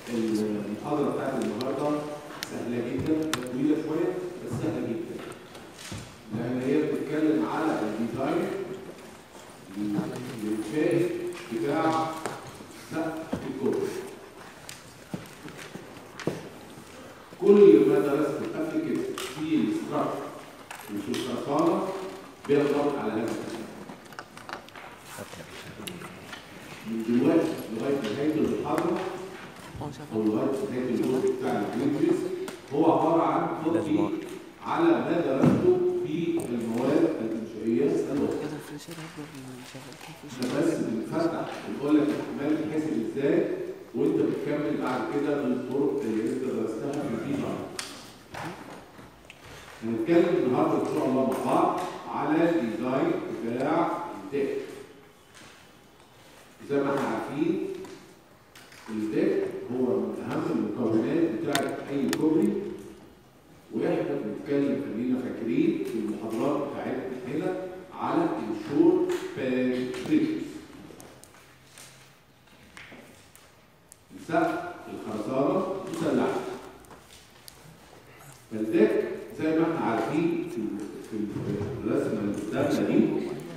المحاضرة بتاعت النهاردة سهلة جدا طويلة شوية بس سهلة جدا لأن هي بتتكلم على الديزاين للشاهد بتاع سقف الكرسي كل ما درسته قبل كده في الاستراكشر وفي الخرسانة بيضغط على هذا الكلام من دلوقتي لغاية نهاية المحاضرة أو لغاية نهاية الجزء بتاع الكلينجز هو عبارة عن تطبيق على ما درسته في المواد الإنشائية الأخرى كده الفريشر هيفضل شغال كيف احنا بس بنفتح بنقول لك الاحتمال بتتحسب ازاي وانت بتكمل بعد كده بالطرق اللي انت درستها في الديزاين. هنتكلم النهارده ان شاء الله مع بعض على الديزاين بتاع الديك. زي ما احنا عارفين الديك هو من اهم المكونات بتاعت اي كوبري واحنا بنتكلم خلينا فاكرين في المحاضرات بتاعتنا هنا على الشور بريدجز السقف الخرسانة مسلحة فالديك زي ما احنا عارفين في في الرسمة اللي قدامنا دي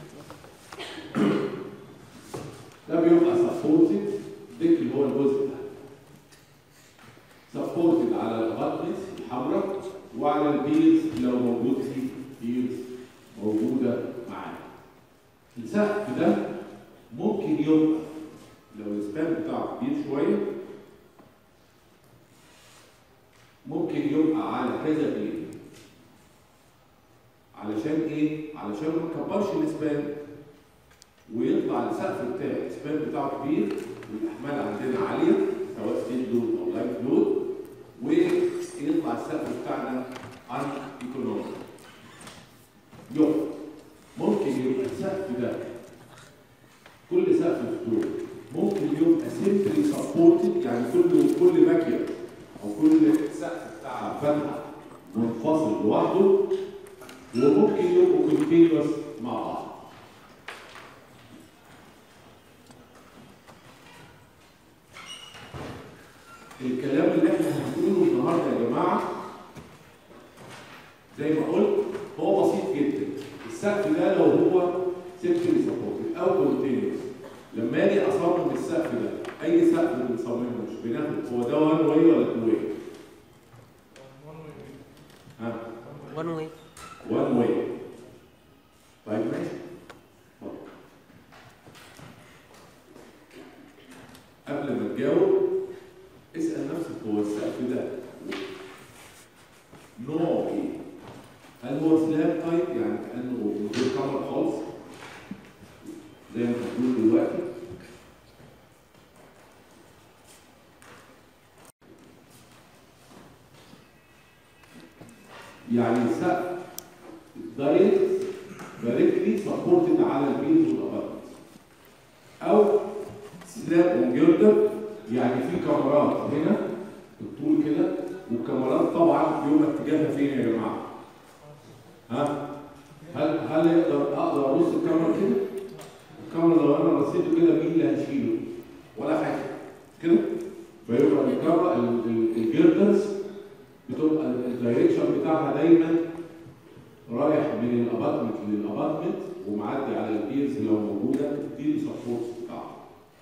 ده بيبقى سبورتد ديك اللي هو الجزء ده سبورتد على الاباتمنت الحمراء وعلى البيلز لو موجود فيه بيلز موجودة معانا السقف ده ممكن يبقى لو السبان بتاعه كبير شوية ممكن يبقى على كذا بيل علشان ايه؟ علشان ما نكبرش السبان ويطلع السقف بتاعي السبان بتاعه كبير والاحمال عندنا عاليه سواء ستيل لود او لايف لود ويطلع السقف بتاعنا ان ايكونوميك يبقى ممكن يبقى السقف ده كل سقف مفتوح ممكن يبقى سيمبلي سبورتد يعني كل كل ماكينه او كل سقف بتاع فتحه منفصل لوحده وممكن يبقوا كونتينوس مع بعض الكلام اللي احنا هنقوله النهارده يا جماعه زي ما قلت هو بسيط جدا السقف ده لو هو سيمبلي سبورتد او كونتينوس لما اجي اصمم السقف ده اي سقف بنصممه مش بناخد هو ده وان واي ولا تو واي؟ ها وان واي وان واي طيب ماشي اتفضل. قبل ما تجاوب اسال نفسك هو السقف ده نوعه ايه؟ هل هو سلاب تايب يعني كانه من غير كاميرا خالص زي ما بتقول دلوقتي يعني سقف دايركت دايركتلي سبورتد على البيلز والابارتمنت او سلاب اون جيردر يعني في كاميرات هنا بالطول كده والكاميرات طبعا بيبقى اتجاهها فين يا جماعه؟ ها؟ هل هل يقدر اقدر ارص الكاميرا كده؟ الكاميرا لو انا رصيته كده مين اللي هشيله؟ ولا حاجه كده؟ فيبقى الكاميرا ال- ال- الجيردرز بتبقى الدايركشن بتاعها دايما رايح من الاباتمنت للاباتمنت ومعدي على البيرز لو موجوده تديني سبورت بتاعها.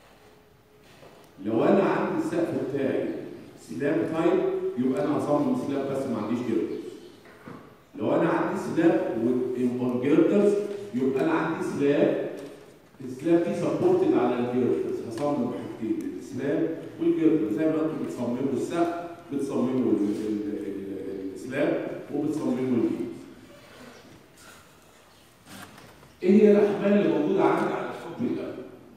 لو انا عندي السقف بتاعي سلاب تايب يبقى انا هصمم سلاب بس ما عنديش جيردرز. لو انا عندي سلاب اون جيردرز يبقى انا عندي سلاب السلاب دي سبورتد على الجيردرز هصمم حاجتين السلاب والجيردر زي ما انتم بتصمموا السقف بتصمموا ال- ال- ال- السلاب وبتصمموا الجيردرز. ايه هي الاحمال اللي موجوده عندي على الكوبري ده؟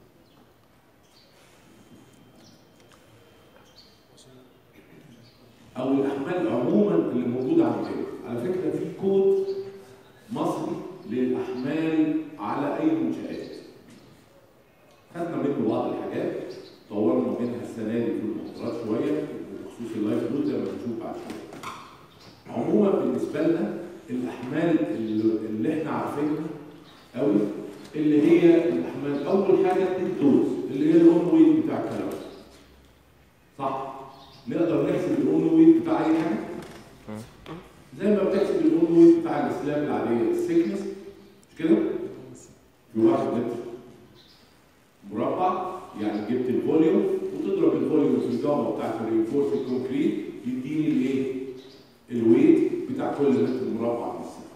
او الاحمال عموما اللي موجوده عندنا على فكره في كود مصري للاحمال على اي منشات خدنا منه بعض الحاجات طورنا منها السنه دي في المحاضرات شويه بخصوص اللايف لود زي ما بنشوف بعد شويه عموما بالنسبه لنا الاحمال اللي, اللي احنا عارفينها قوي اللي هي الاحمال اول حاجه الدوز اللي هي الاون ويت بتاع الكلام صح نقدر نحسب الاون ويت بتاع اي حاجه زي ما بتحسب الاون ويت بتاع السلاب العاديه السيكنس مش كده؟ في واحد متر مربع يعني جبت الفوليوم وتضرب الفوليوم في الجامعه بتاعت الرينفورس كونكريت يديني الايه؟ الويت بتاع كل متر مربع في السنه.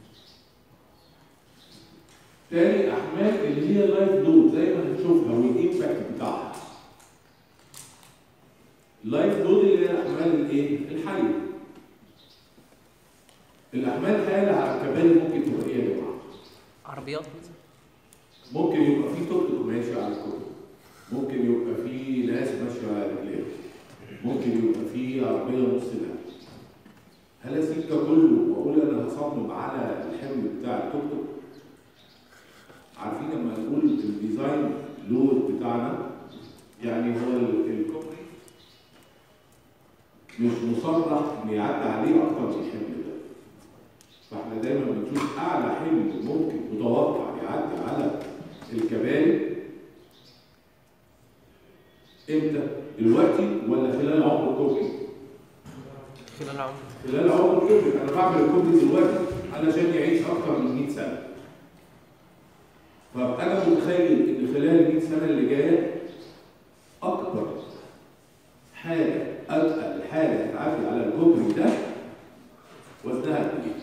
تاني احمال اللي هي لايف لود زي ما هنشوفها والامباكت بتاعها. اللايف لود اللي هي الاحمال الايه؟ الحيه. الاحمال الحيه اللي على الكباري ممكن تبقى ايه يا جماعه؟ عربيات ممكن يبقى في توك توك ماشي على الكوبري ممكن يبقى في ناس ماشيه على رجليها ممكن يبقى في عربيه نص نقل هل اسيب ده كله واقول انا هصمم على الحمل بتاع التوك توك عارفين لما نقول الديزاين لود بتاعنا يعني هو ال- الكوبري مش مصرح ان يعدي عليه اكتر من الحمل ده فاحنا دايما بنشوف اعلى حمل ممكن متوقع يعدي على الكباري امتى؟ دلوقتي ولا خلال عمر الكوبري؟ خلال عمر خلال عمر الكوبري انا بعمل الكوبري دلوقتي علشان يعيش اكتر من 100 سنه. فابقى انا متخيل ان خلال ال 100 سنه اللي جايه اكبر حاجه اتقل حاجه هتعدي على الكوبري ده وزنها قد ايه؟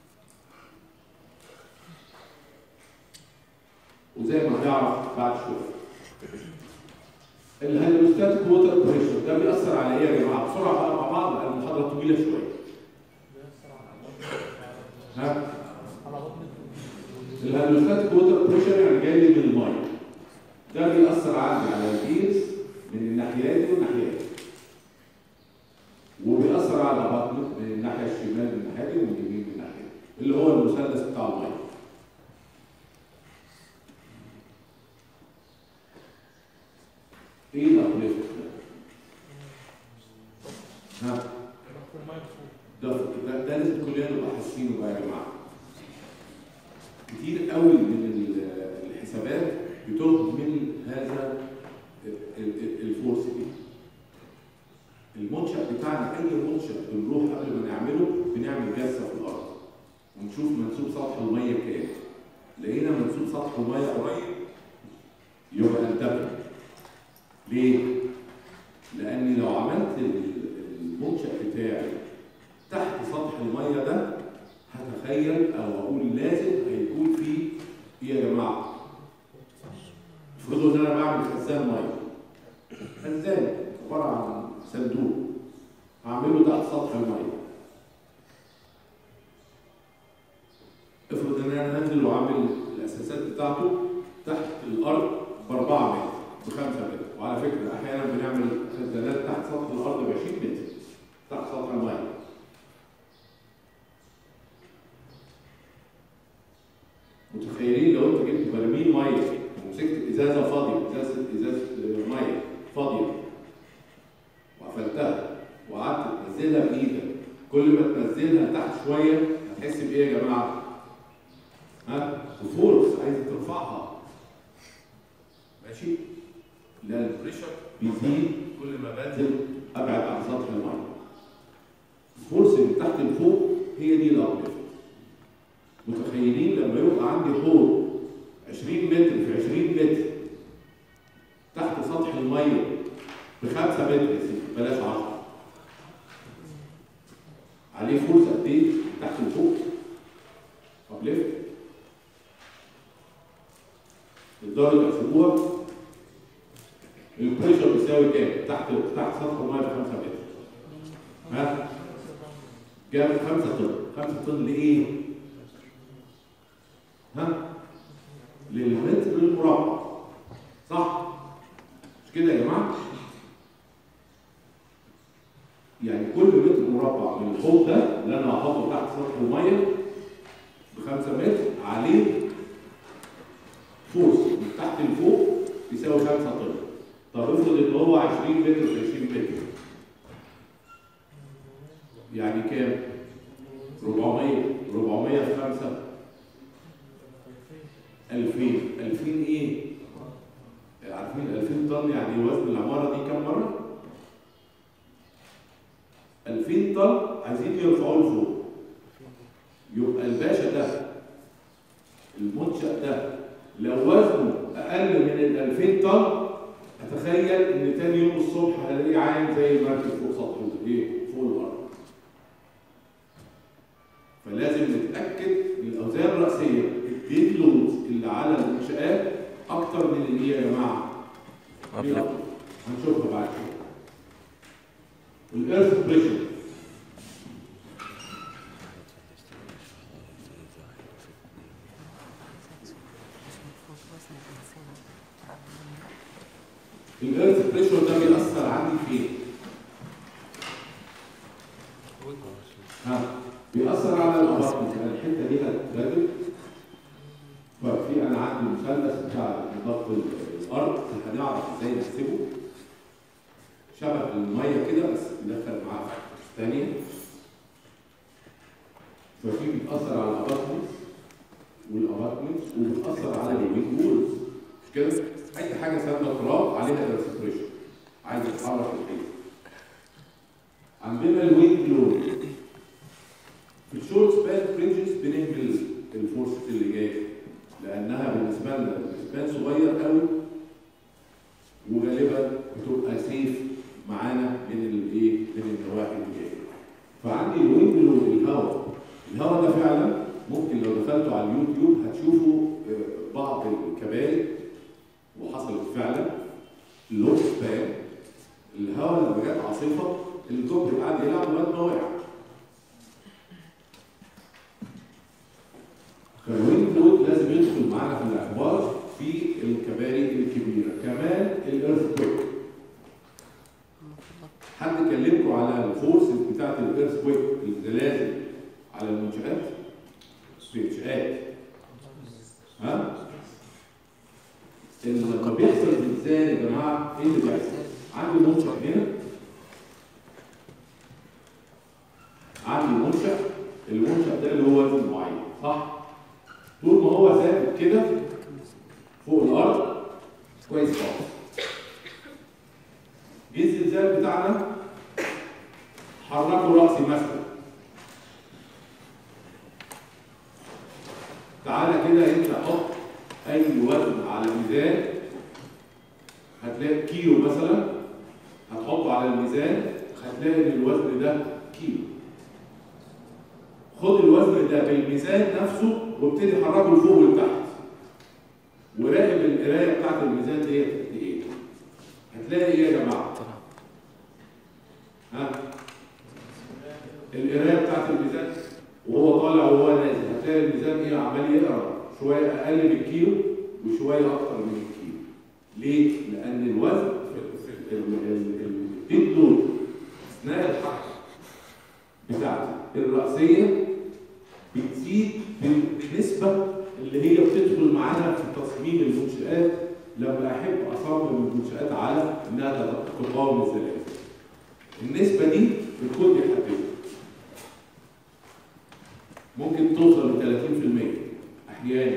وزي ما هنعرف بعد شويه. الهيدروستاتيك ووتر بريشر ده بيأثر على ايه يا جماعه؟ بسرعه بقى مع بعض لان المحاضره طويله شويه. ها؟ الهيدروستاتيك ووتر بريشر يعني جاي لي من الميه. ده بيأثر عندي على الجيرز من الناحيات دي والناحيات. وبيأثر على بطنك من الناحيه الشمال من الناحيه دي ومن اليمين من الناحيه دي. اللي هو المثلث بتاع الميه. ايه الابليفت ده؟ ها؟ ده ده, ده لازم كلنا نبقى حاسينه بقى يا جماعه. كتير قوي من ال- الحسابات بتهمل هذا ال- ال- الفورس دي. المنشأ بتاعنا أي منشأ بنروح قبل ما نعمله بنعمل جلسة في الأرض ونشوف منسوب سطح المية كام. لقينا منسوب سطح المية قريب يبقى انتبه. ليه؟ لأني لو عملت ال- المنشأ بتاعي تحت سطح المية ده هتخيل أو أقول لازم هيكون فيه إيه يا جماعة؟ افرضوا إن أنا بعمل خزان مية. خزان عبارة عن صندوق هعمله تحت سطح المية. افرض إن أنا هنزل وأعمل الأساسات بتاعته تحت الأرض بأربعة متر بخمسة متر وعلى فكرة أحيانا بنعمل خزانات تحت سطح الأرض ب 20 متر تحت سطح المية متخيلين لو أنت جبت برميل مية ومسكت إزازة فاضية إزازة إزازة مية فاضية وقفلتها وقعدت تنزلها بإيدك كل ما تنزلها تحت شوية هتحس بإيه يا جماعة؟ ها؟ بفورس عايز ترفعها ماشي؟ لا البريشر بيزيد كل ما بنزل ابعد عن سطح الميه. الفورس من تحت لفوق هي دي الابليفت. متخيلين لما يبقى عندي حوض 20 متر في 20 متر تحت سطح الميه بخمسة متر يا سيدي بلاش 10 عليه فورس قد ايه؟ من تحت لفوق ابليفت تقدروا تحسبوها البريشر بيساوي كام؟ تحت تحت سطح الميه ب 5 متر. ها؟ جاب 5 طن، 5 طن لايه؟ ها؟ للمتر المربع. صح؟ مش كده يا جماعه؟ يعني كل متر مربع من الحوض ده اللي انا هحطه تحت سطح الميه ب 5 متر عليه فورس من تحت لفوق يساوي 5 طن. طب افرض ان هو 20 متر في 20 متر يعني كام؟ 400 400 في 5 2000 2000 ايه؟ عارفين 2000 طن يعني وزن العماره دي كام مره؟ 200 طن عايزين يرفعوه لفوق يبقى الباشا ده المنشأ ده لو وزنه أقل من ال 2000 طن أتخيل إن تاني يوم الصبح هلاقيه عايم زي المركب فوق سطح إيه؟ فوق الأرض. فلازم نتأكد إن الأوزان الرأسية الديد لودز اللي على المنشآت أكتر من اللي هي يا جماعة. دي أكتر. هنشوفها بعد كده. الإيرث بريشر الإيرث بريشر ده بيأثر عندي فين؟ ها بيأثر على الأباطمنت يعني الحتة دي هتتبدل ففي أنا عندي مثلث بتاع ضغط الأرض هنعرف إزاي نحسبه شبه المية كده بس ندخل معاه ثانية ففي بيتأثر على الأباطمنت والأباطمنت وبتأثر على الوينج وولز مش كده؟ أي حاجة سادة تراب عليها إيرث عايز يتحرك الحيط عندنا الوينج لود في الشورت سبان بريدجز بنهمل الفورس اللي جايه لانها بالنسبه لنا سبان صغير قوي وغالبا بتبقى سيف معانا من الايه من النواحي اللي جايه فعندي الوينج لود الهواء الهواء ده فعلا ممكن لو دخلتوا على اليوتيوب هتشوفوا آه، بعض الكباري وحصلت فعلا لو سبان الهواء لما جت عاصفه الكوب قاعد يلعب لغايه ما وقع فالويند لود لازم يدخل معانا في الاعتبار في الكباري الكبيره كمان الايرث كويك حد كلمكم على الفورس بتاعت الايرث كويك الزلازل على المنشآت المنشآت ها لما بيحصل زلزال يا جماعه ايه اللي بيحصل؟ عندي منشأ هنا عندي منشأ المنشأ ده اللي هو وزن معين صح؟ طول ما هو ثابت كده فوق الأرض كويس خالص جه الزلزال بتاعنا حركوا رأسي مثلا تعالى كده انت حط اي وزن على الميزان هتلاقي كيلو مثلا هتحطه على الميزان هتلاقي ان الوزن ده كيلو خد الوزن ده بالميزان نفسه وابتدي حركه لفوق ولتحت وراقب القرايه بتاعت الميزان ديت قد ايه هتلاقي ايه يا جماعه ها القرايه بتاعت الميزان وهو طالع وهو نازل هتلاقي الميزان ايه عمال يقرا شويه اقل من الكيلو وشويه اكتر من الكيلو ليه لان الوزن في الديد لود اثناء الحركه بتاعتي الرأسية بتزيد بالنسبة اللي هي بتدخل معانا في تصميم المنشآت لما أحب أصمم المنشآت على إنها تقاوم الزلازل. النسبة دي الكود يحددها. ممكن توصل ل 30% أحيانا.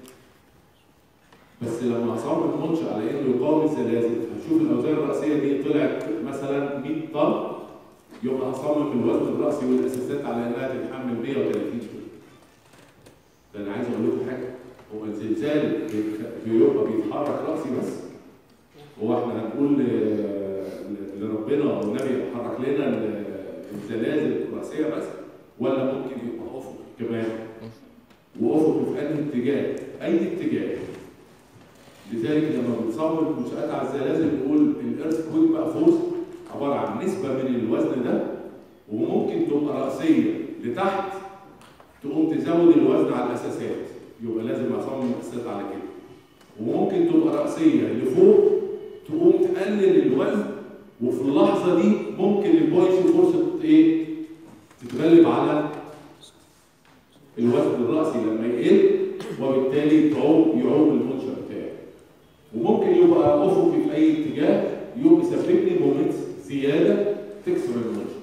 بس لما أصمم منشأ على إنه يقاوم الزلازل هشوف الأوزان الرأسية دي طلعت مثلا 100 طن يبقى هصمم الوزن الرأسي والأساسات على إنها تتحمل 130 كيلو. ده أنا عايز أقول لكم حاجة، هو الزلزال بيبقى بيتحرك رأسي بس؟ هو إحنا هنقول ل- لربنا والنبي حرك لنا ال- الزلازل الرأسية بس؟ ولا ممكن يبقى أفق كمان؟ وأفق في أنهي اتجاه؟ أي اتجاه؟ لذلك لما بنصور منشآت على الزلازل نقول الإيرث كويك بقى فورس عبارة عن نسبة من الوزن ده وممكن تبقى رأسية لتحت تقوم تزود الوزن على الأساسات يبقى لازم أصمم الأساسات على كده وممكن تبقى رأسية لفوق تقوم تقلل الوزن وفي اللحظة دي ممكن البوينت فرصة إيه؟ تتغلب على الوزن الرأسي لما يقل وبالتالي تعوم يعوم المنشأ بتاعي وممكن يبقى أفقي في أي اتجاه يوم يسبب لي مومنت زياده تكسر المنشأ.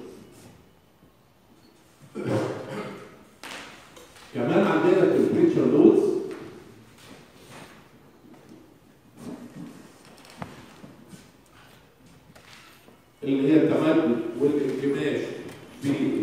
كمان عندنا التمبريتشر لودز اللي هي التمدد والانكماش في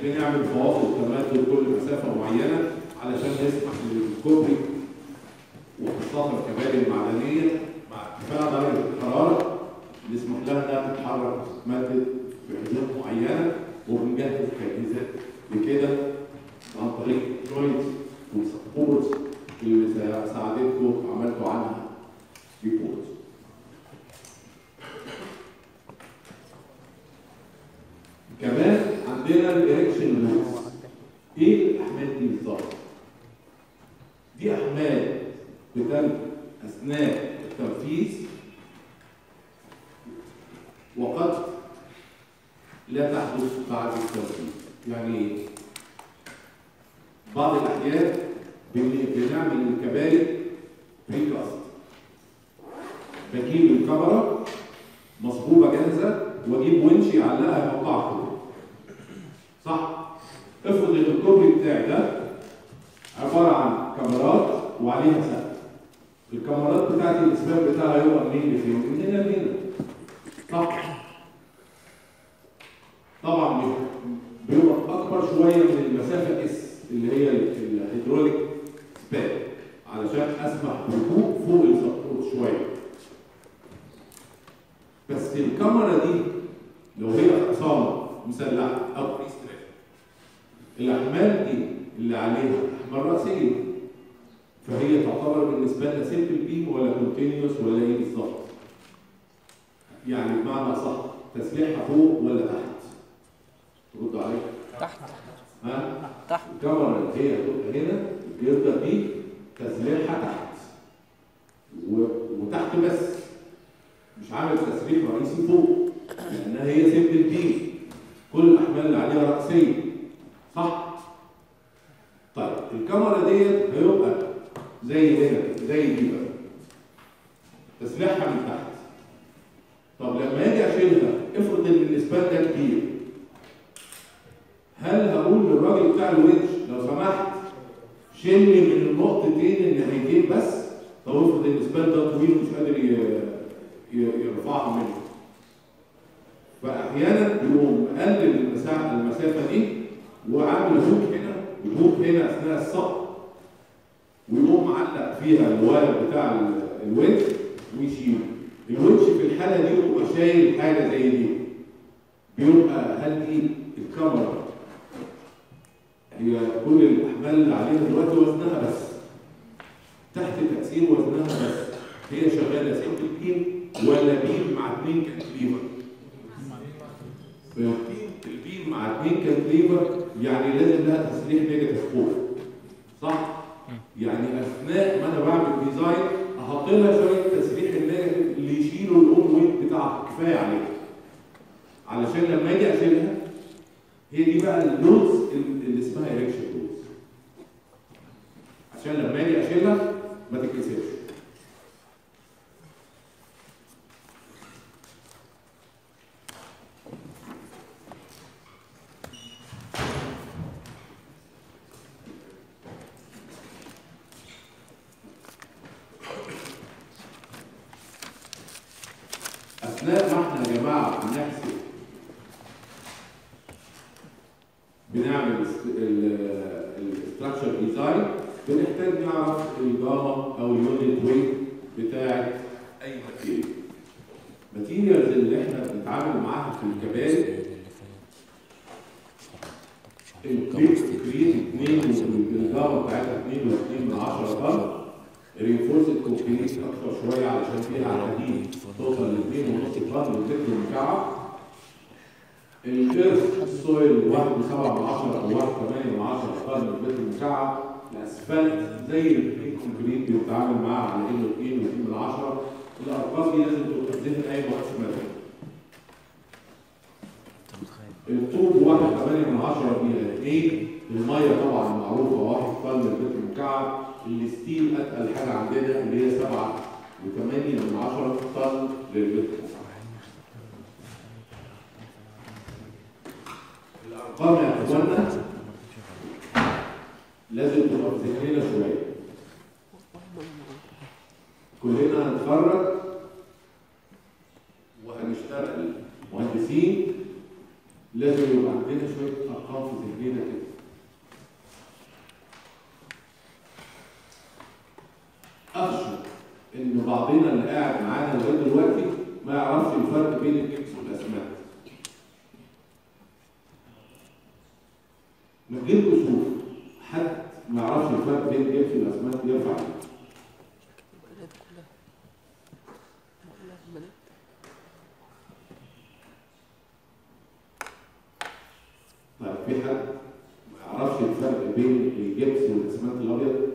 بنعمل فواصل تمدد كل مسافه معينه علشان نسمح للكوبري وخاصه الكباري المعدنيه مع ارتفاع درجه الحراره نسمح لها انها تتحرك وتتمدد في حدود معينه وبنجهز تجهيزات لكده عن طريق جوينتس والسبورتس اللي ساعدتكم عملتوا عنها ريبورت. كمان عندنا الاريكشن لوز ايه الاحمال دي بالظبط؟ دي احمال بتم اثناء التنفيذ وقد لا تحدث بعد التنفيذ يعني ايه؟ بعض الاحيان بن- بنعمل الكباري بريكاست بجيب الكاميرا مصبوبه جاهزه واجيب ونش يعلقها يوقعها كده صح افرض ان الكوبري بتاعي ده عباره عن كاميرات وعليها سقف الكاميرات بتاعتي الاسباب بتاعها يبقى منين لفين؟ من هنا لهنا صح طبعا بي- بيبقى اكبر شويه من المسافه اس اللي هي ال- الهيدروليك سبان علشان اسمح بركوب فوق السبورت شويه بس الكاميرا دي لو هي حصانه مسلحه او فري ستريب الاحمال دي اللي عليها احمال راسيه فهي تعتبر بالنسبه لنا سيمبل بيم ولا كونتينيوس ولا ايه بالظبط يعني بمعنى صح تسليحها فوق ولا تحت ترد عليك تحت ها تحت الكاميرا اللي هي هتبقى هنا الجردة دي تسليحها تحت و... وتحت بس مش عامل تسليح رئيسي فوق لانها هي سيمبل بي كل الاحمال اللي عليها راسيه صح طيب الكاميرا ديت هيبقى زي هنا زي دي بقى تسليحها من تحت طب لما اجي اشيلها افرض ان الاسبان ده كبير هل هقول للراجل بتاع الونش لو سمحت شيلني من النقطتين الناحيتين بس طب افرض ان الاسبان ده طويل ومش قادر ي- ي- يرفعها منه فاحيانا يقوم مقلل المسافه المسافه دي وعامل هوك هنا الهوك هنا اثناء السقط ويقوم معلق فيها الوالد بتاع ال- الونش ويشيله الونش في الحاله دي بيبقى شايل حاجه زي دي بيبقى هل دي الكاميرا هي كل الاحمال اللي عليها دلوقتي وزنها بس تحت تاثير وزنها بس هي شغاله سنجل بيم ولا بيم مع اثنين كانتليفر البيم البيم مع اثنين كانتليفر يعني لازم لها تسليح نيجاتيف فوق صح؟ يعني اثناء ما انا بعمل ديزاين احط لها شويه تسليح النيجاتيف اللي يشيلوا الاون ويت بتاعها كفايه عليها علشان لما اجي اشيلها هي دي بقى اللودز اللي اسمها ايركشن لودز عشان لما اجي اشيلها ما تتكسرش اثناء ما احنا يا جماعه بنحسب بنعمل الاستراكشر ديزاين بنحتاج نعرف الجاما او اليونت ويت بتاعت اي ماتيريال الماتيريالز اللي احنا بنتعامل معاها في الكباري البيت كريت 2 والجاما بتاعتها 2 و2 من 10 طن رينفورسد كونكريت اكتر شويه علشان فيها حديد توصل ل 2.5 طن للمتر مكعب الكيرف السويل 1.7 من 10 او 1.8 من 10 طن للمتر مكعب الاسفلت زي الاثنين كونكريت بيتعامل معاه على انه 2 و2 من 10 الارقام دي لازم تبقى في ذهن اي مهندس مدني الطوب 1.8 من 10 الى 2 الميه طبعا معروفه 1 طن للمتر مكعب الستيل اتقل حاجه عندنا اللي هي 7 و8 من 10 طن للمتر الارقام يا اخوانا لازم تبقى في ذهننا شويه كلنا هنتخرج وهنشتغل مهندسين لازم يبقى عندنا شويه ارقام ارقام في ذهننا كده اخشى ان بعضنا اللي قاعد معانا لغايه دلوقتي ما يعرفش الفرق بين الجبس والاسمنت من غير كسوف حد ما يعرفش الفرق بين الجبس والاسمنت يرفع ايده البنات كلها كلها البنات طيب في حد ما يعرفش الفرق بين الجبس والاسمنت الابيض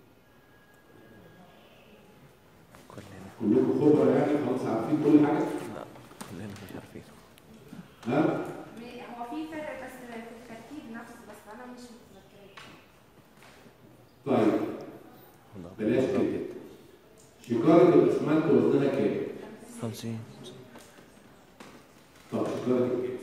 كلنا كلكم خبره يعني خلاص عارفين كل حاجه لا كلنا مش عارفين ها هو في فرق بس في التركيب نفسه بس انا مش متذكره طيب والله بلاش كده شكاره الاسمنت وزنها كام؟ خمسين طب شكاره الجبس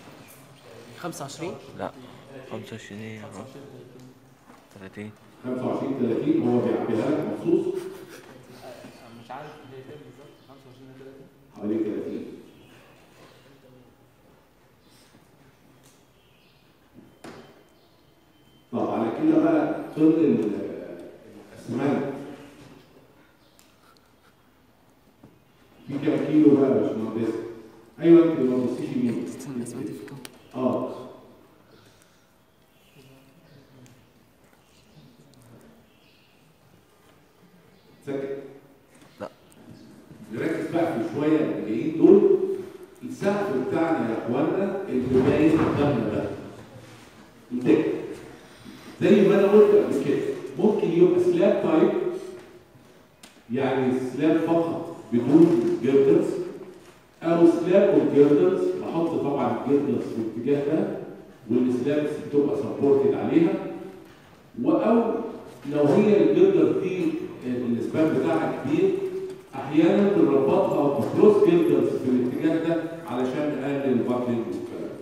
25 لا خمسة وعشرين ثلاثين 25 30 هو بيعبيها لك مخصوص مش عارف هي كام بالظبط 25 30 حوالي 30 طب على كده بقى طن ال- الاسمنت في كام كيلو بقى يا باشمهندس؟ ايوه انت ما تبصيش يمين استنى الاسمنت في كام اه سكت لا. نركز بقى في شويه اللي جايين دول السقف بتاعنا يا اخوانا اللي باين قدامنا ده الدك زي ما انا قلت قبل كده ممكن يبقى سلاب تايب يعني سلاب فقط بدون جردلز او سلاب والجردلز بحط طبعا الجردلز في الاتجاه ده والسلابس بتبقى سبورتد عليها او لو هي الجردل دي الاسبان بتاعها كبير احيانا بنربطها بكروس جردلز في الاتجاه ده علشان نقلل الباكلينج والكلام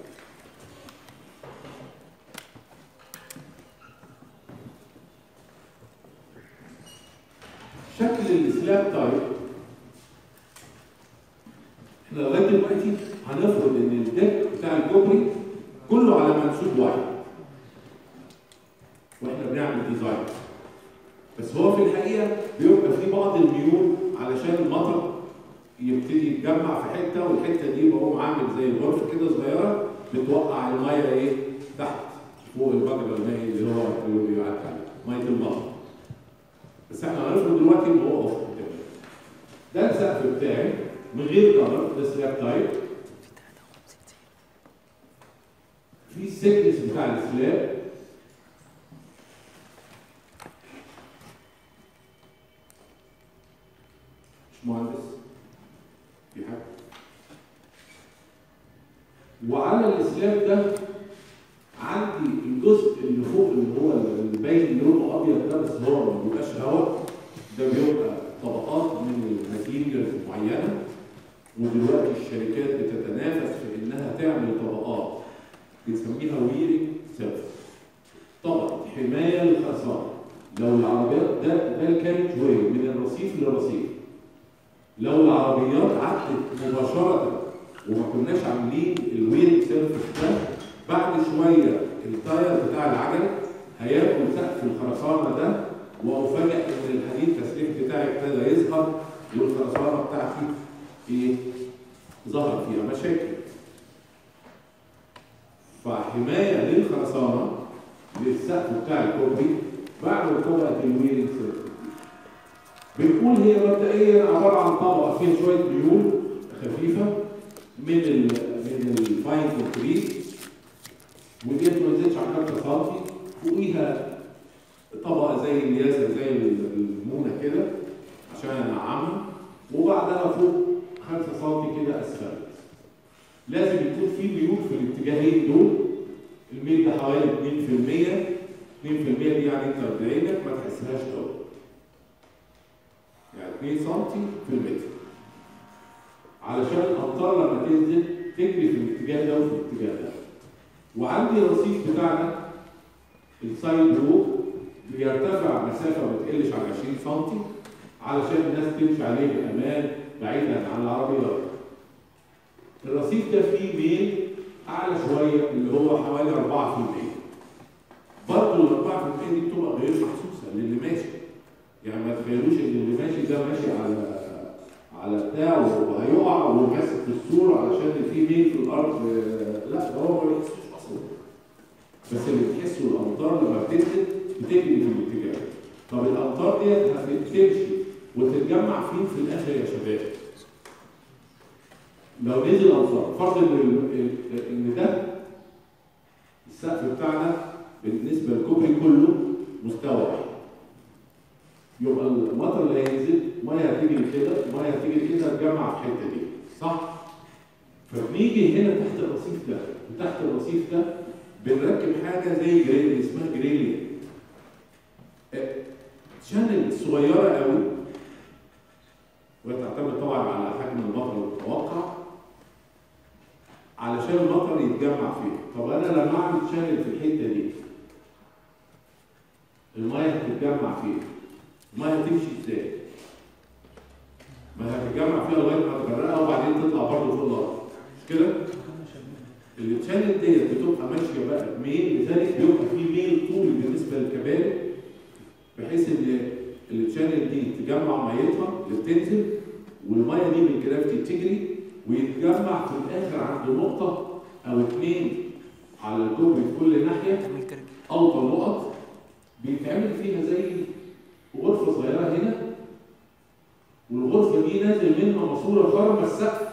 شكل السلاب تايب احنا لغايه دلوقتي هنفرض ان الديك بتاع الكوبري كله على منسوب واحد واحنا بنعمل ديزاين بس هو في الحقيقه بيبقى في بعض الميول علشان المطر يبتدي يتجمع في حته والحته دي بقوم عامل زي الغرفه كده صغيره بتوقع الميه ايه تحت فوق المجرى المائي اللي هو اللي بيعدي عليه ميه المطر بس احنا هنفرض دلوقتي ان هو افق تمام ده السقف بتاعي من غير كلر ده سلاب تايب في السكنس بتاع السلاب مش مهندس في حاجه وعلى السلاب ده عندي الجزء اللي فوق اللي هو اللي باين لونه ابيض ده بس هو ما بيبقاش هواء ده بيبقى طبقات من الماتيريالز معينه ودلوقتي الشركات بتتنافس في انها تعمل طبقات بنسميها ويرنج سيرفيس طبقه حمايه للخساره لو العربيات ده ده الكاريج واي من الرصيف للرصيف لو العربيات عدت مباشره وما كناش عاملين الويرنج سيرفيس ده بعد شويه التاير بتاع العجله هياكل سقف الخرسانه ده وافاجئ ان الحديد التسليح بتاعي ابتدى يظهر والخرسانه بتاعتي ايه؟ ظهر فيها مشاكل. فحمايه للخرسانه للسقف بتاع الكوبري بعد طبقه الويرنج سيرفيس. بنقول هي مبدئيا عباره عن طبقه فيها شويه ميول خفيفه من ال من الفاين كونكريت وديت ما تزيدش عن 5 سم فوقيها طبقه زي الياسه زي المونه كده عشان انعمها وبعدها فوق 5 سم كده اسفلت لازم يكون في ميول في الاتجاهين دول الميل ده حوالي 2% 2% دي يعني انت بعينك ما تحسهاش قوي يعني 2 سم في المتر علشان الامطار لما تنزل تجري في الاتجاه ده وفي الاتجاه ده وعندي الرصيف بتاعنا السايد روب بيرتفع مسافه ما تقلش عن 20 سم علشان الناس تمشي عليه بامان بعيدا عن العربيات. الرصيف ده فيه ميل اعلى شويه اللي هو حوالي 4% برضه ال 4% دي بتبقى غير محسوسه للي ماشي يعني ما تخيلوش ان اللي ماشي ده ماشي على على بتاع وهيقع وماسك في السور علشان في ميل في الارض آه، لا ده هو ما بيحسوش اصلا بس اللي بتحسه الامطار لما بتنزل بتجري في الاتجاه طب الامطار ديت هتمشي وتتجمع فين في الاخر يا شباب؟ لو نزل امطار فرض ان ال- ال- ان ده السقف بتاعنا بالنسبه للكوبري كله مستوى واحد يبقى المطر اللي هينزل ميه هتيجي كده ميه هتيجي كده تجمع في الحته دي صح؟ فبنيجي هنا تحت الرصيف ده وتحت الرصيف ده بنركب حاجه زي جريل اسمها جريليا شانل صغيره قوي وتعتمد طبعا على حجم المطر المتوقع علشان المطر يتجمع فيه طب انا لما اعمل شانل في الحته دي الميه هتتجمع فيها الميه هتمشي ازاي؟ ما هتتجمع فيها لغايه ما تغرقها وبعدين تطلع برضه فوق الارض مش كده؟ التشانل ديت بتبقى ماشيه بقى ميل لذلك بيبقى في ميل طولي بالنسبه للكباري بحيث ان التشانل دي تجمع ميتها اللي بتنزل والميه دي بالجرافيتي تجري ويتجمع في الاخر عند نقطه او اثنين على الكوبري في كل ناحيه تعمل كركب اوطى نقط بيتعمل فيها زي غرفه صغيره هنا والغرفه دي نازل منها ماسوره خرم السقف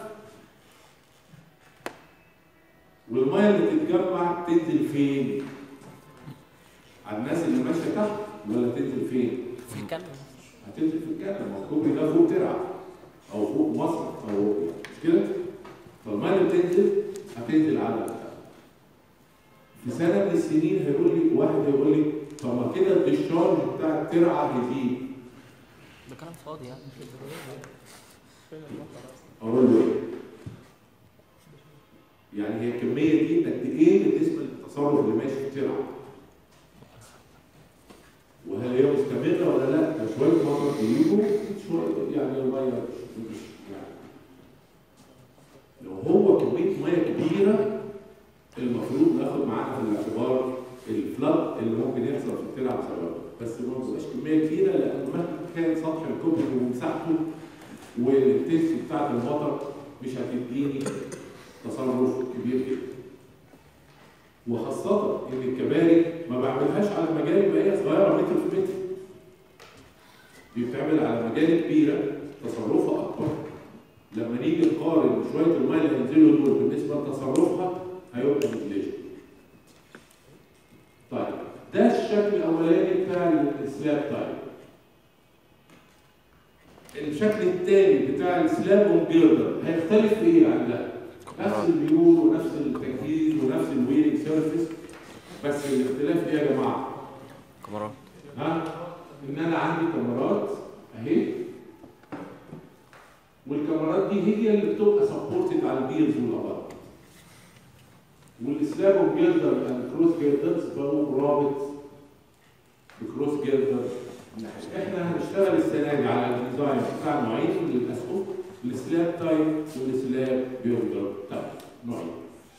والميه اللي تتجمع تنزل فين؟ على الناس اللي ماشيه تحت ولا تنزل فين؟ في الكلام هتنزل في الجنة ما الكوبري ده فوق ترعة أو فوق مصر أو مش كده؟ فالمية اللي بتنزل هتنزل على البتاع. في سنة من السنين هيقول لي واحد هيقول لي طب ما كده الديشارج بتاع الترعة هيزيد ده كلام فاضي يعني فين المطر اصلا؟ أقول له إيه؟ يعني هي الكمية دي قد إيه بالنسبة للتصرف اللي ماشي في الترعة؟ وهل هي مستمرة ولا لا؟ ده شوية مطر بيجوا شوية يعني المية مش مش يعني لو هو كمية مية كبيرة المفروض ناخد معانا في الاعتبار الفلاد اللي ممكن يحصل في الترعة بسببه بس ما تبقاش كمية كبيرة لأن مهما كان سطح الكوبري ومساحته والتست بتاعت المطر مش هتديني تصرف كبير جدا وخاصة إن الكباري ما بعملهاش على مجاري بقية صغيرة متر في متر. دي بتعمل على مجاري كبيرة تصرفها أكبر. لما نيجي نقارن شوية المية اللي هينزلوا دول بالنسبة لتصرفها هيبقى نتيجة. طيب ده الشكل الأولاني بتاع السلاب تايب. الشكل الثاني بتاع السلاب والجيردر هيختلف في ايه عن ده؟ نفس الميول ونفس التجهيز ونفس الويلنج سيرفيس بس الاختلاف ايه يا جماعه؟ كاميرات ها؟ ان انا عندي كاميرات اهي والكاميرات دي هي اللي بتبقى سبورتد على البيرز والابار والسلاب والجيردر الكروس جيردرز بقوا رابط بكروس جيردر احنا هنشتغل السنه دي على الديزاين بتاع نوعين من الاسقف السلاب تايب والسلاب بيردر تايب نوعين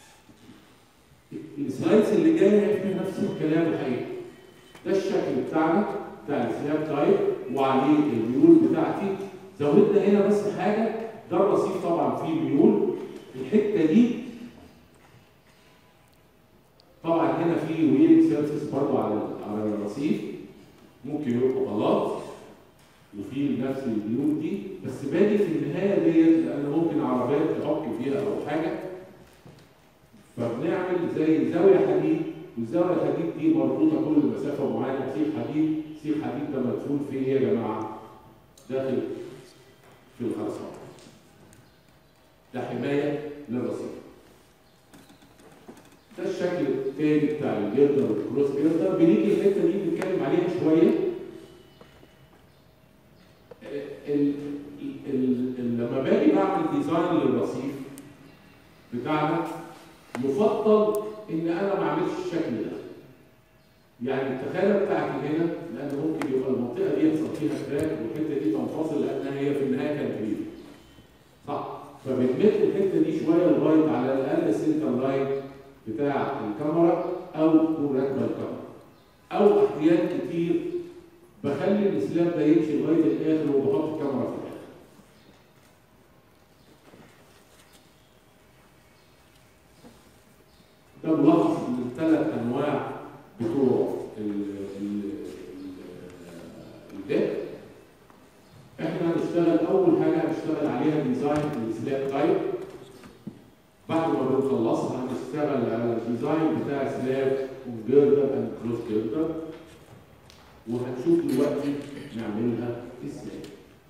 السلايدز اللي جايه هي فيها نفس الكلام الحقيقي ده الشكل بتاعنا بتاع السلاب تايب وعليه الميول بتاعتي زودنا هنا بس حاجه ده الرصيف طبعا فيه ميول الحته دي طبعا هنا في ويلنج سيرفيس برضه على على الرصيف ممكن يبقى بلاط وفي نفس البيوت دي بس باجي في النهايه ديت لان ممكن عربيات تحك فيها او حاجه فبنعمل زي زاويه حديد والزاويه الحديد دي مربوطه كل مسافه معينه سيخ حديد سيخ حديد ده مدفون فيه ايه يا جماعه؟ داخل في الخرسانه ده حمايه للرصيف ده الشكل التاني بتاع الجردر والكروس جردر بنيجي الحته دي بنتكلم عليها شويه ال ال ال لما باجي بعمل ديزاين للرصيف بتاعنا يفضل ان انا ما اعملش الشكل ده يعني التخيله بتاعتي هنا لان ممكن يبقى المنطقه دي يحصل فيها كراك والحته دي تنفصل لانها هي في النهايه كانت كبيره صح فبنمد الحته دي شويه لغايه على الاقل السنتر لاين بتاع الكاميرا او تكون راكبه الكاميرا او احيان كتير بخلي السلاب ده يمشي لغايه الاخر وبحط الكاميرا في الاخر ده ملخص للثلاث انواع بتوع ال- ال- ال- الديك احنا هنشتغل اول حاجه هنشتغل عليها ديزاين السلاب تايب بعد ما بنخلصها هنشتغل على الديزاين بتاع سلاب جيردر اند كروس جيردر وهنشوف دلوقتي نعملها ازاي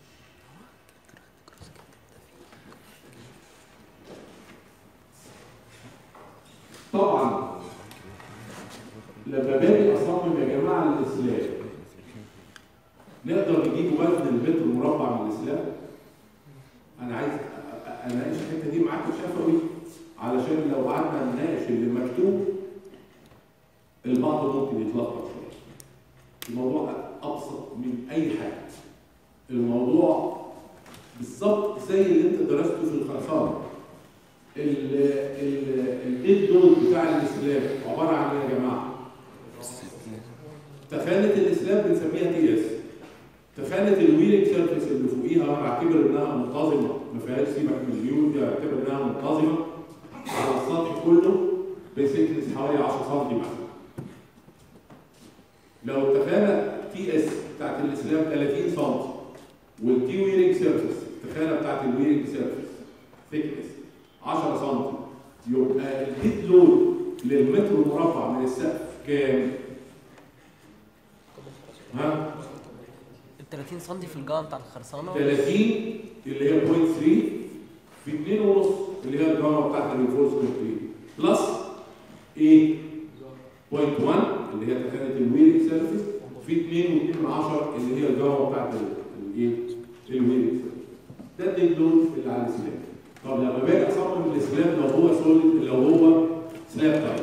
طبعا لما باجي اصمم يا جماعه الاسلام نقدر نجيب وزن المتر مربع من الاسلام انا عايز أ- أ- اناقش الحته دي معاكم شفوي علشان لو قعدنا نناقش اللي مكتوب البعض ممكن يتلخبط شويه الموضوع ابسط من اي حاجه الموضوع بالظبط زي اللي انت درسته في الخرسانه الديد لود بتاع الاسلام عباره عن ايه يا جماعه؟ تخانه الاسلام بنسميها تي اس تخانه الويلنج سيرفيس اللي فوقيها وانا اعتبر انها منتظمه ما فيهاش سيبك من اليود دي اعتبر انها منتظمه على السطح كله بسكنس حوالي 10 سم مثلا لو التخانه تي اس بتاعت الاسلام 30 سم والتي ويرنج سيرفيس التخانه بتاعت الويرنج سيرفيس ثيكنس 10 سم يبقى الهيد لود للمتر المربع من السقف كام؟ ها؟ ال 30 سم في الجامعه بتاع الخرسانه 30 اللي هي 0.3 في 2 ونص اللي هي الجامعه بتاعت الريفورس كونكريت بلس ايه؟ 0.1 اللي هي تخانه الويرنج سيرفيس في 2 و2 من 10 اللي هي الجامعه بتاعت الايه؟ الويرنج سيرفيس ده الديد لود اللي على السلاب طب لما باجي اصمم السلاب لو هو سوليد لو هو سلاب تايب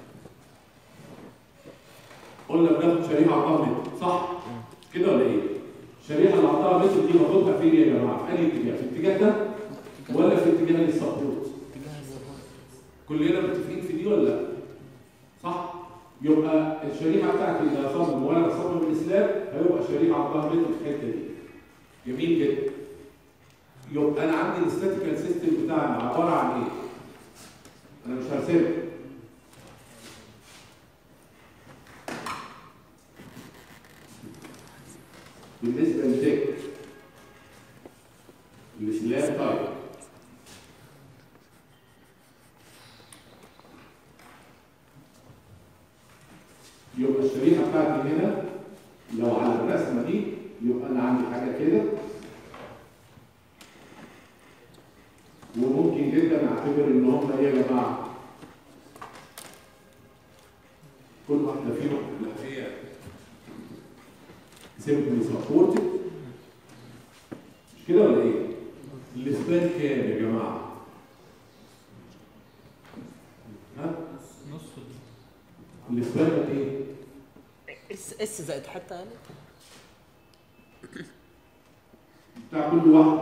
قلنا بناخد شريحه عرضها متر صح؟ كده ولا ايه؟ الشريحه اللي عرضها متر دي باخدها فين يا جماعه؟ في انهي اتجاه؟ في الاتجاه ده ولا في اتجاه السبورت؟ اتجاه السبورت كلنا متفقين في دي ولا لا؟ صح؟ يبقى الشريحه بتاعتي اللي هصمم وانا بصمم السلاب هيبقى الشريحه عرضها متر في الحته دي. جميل جدا. يبقى انا عندي الاستاتيكال سيستم بتاعنا عباره عن ايه؟ انا مش هرسمه. بالنسبه للديك السلاب تايب يبقى الشريحه بتاعتي هنا لو على الرسمه دي يبقى انا عندي حاجه كده وممكن جدا اعتبر ان هم ايه يا جماعه كل واحده فيهم اللي هي سيمبلي سبورتد مش كده ولا ايه؟ الاسبان كام يا جماعه؟ ها؟ نص الاسبان ايه؟ اس اس زائد حته يعني بتاع كل واحد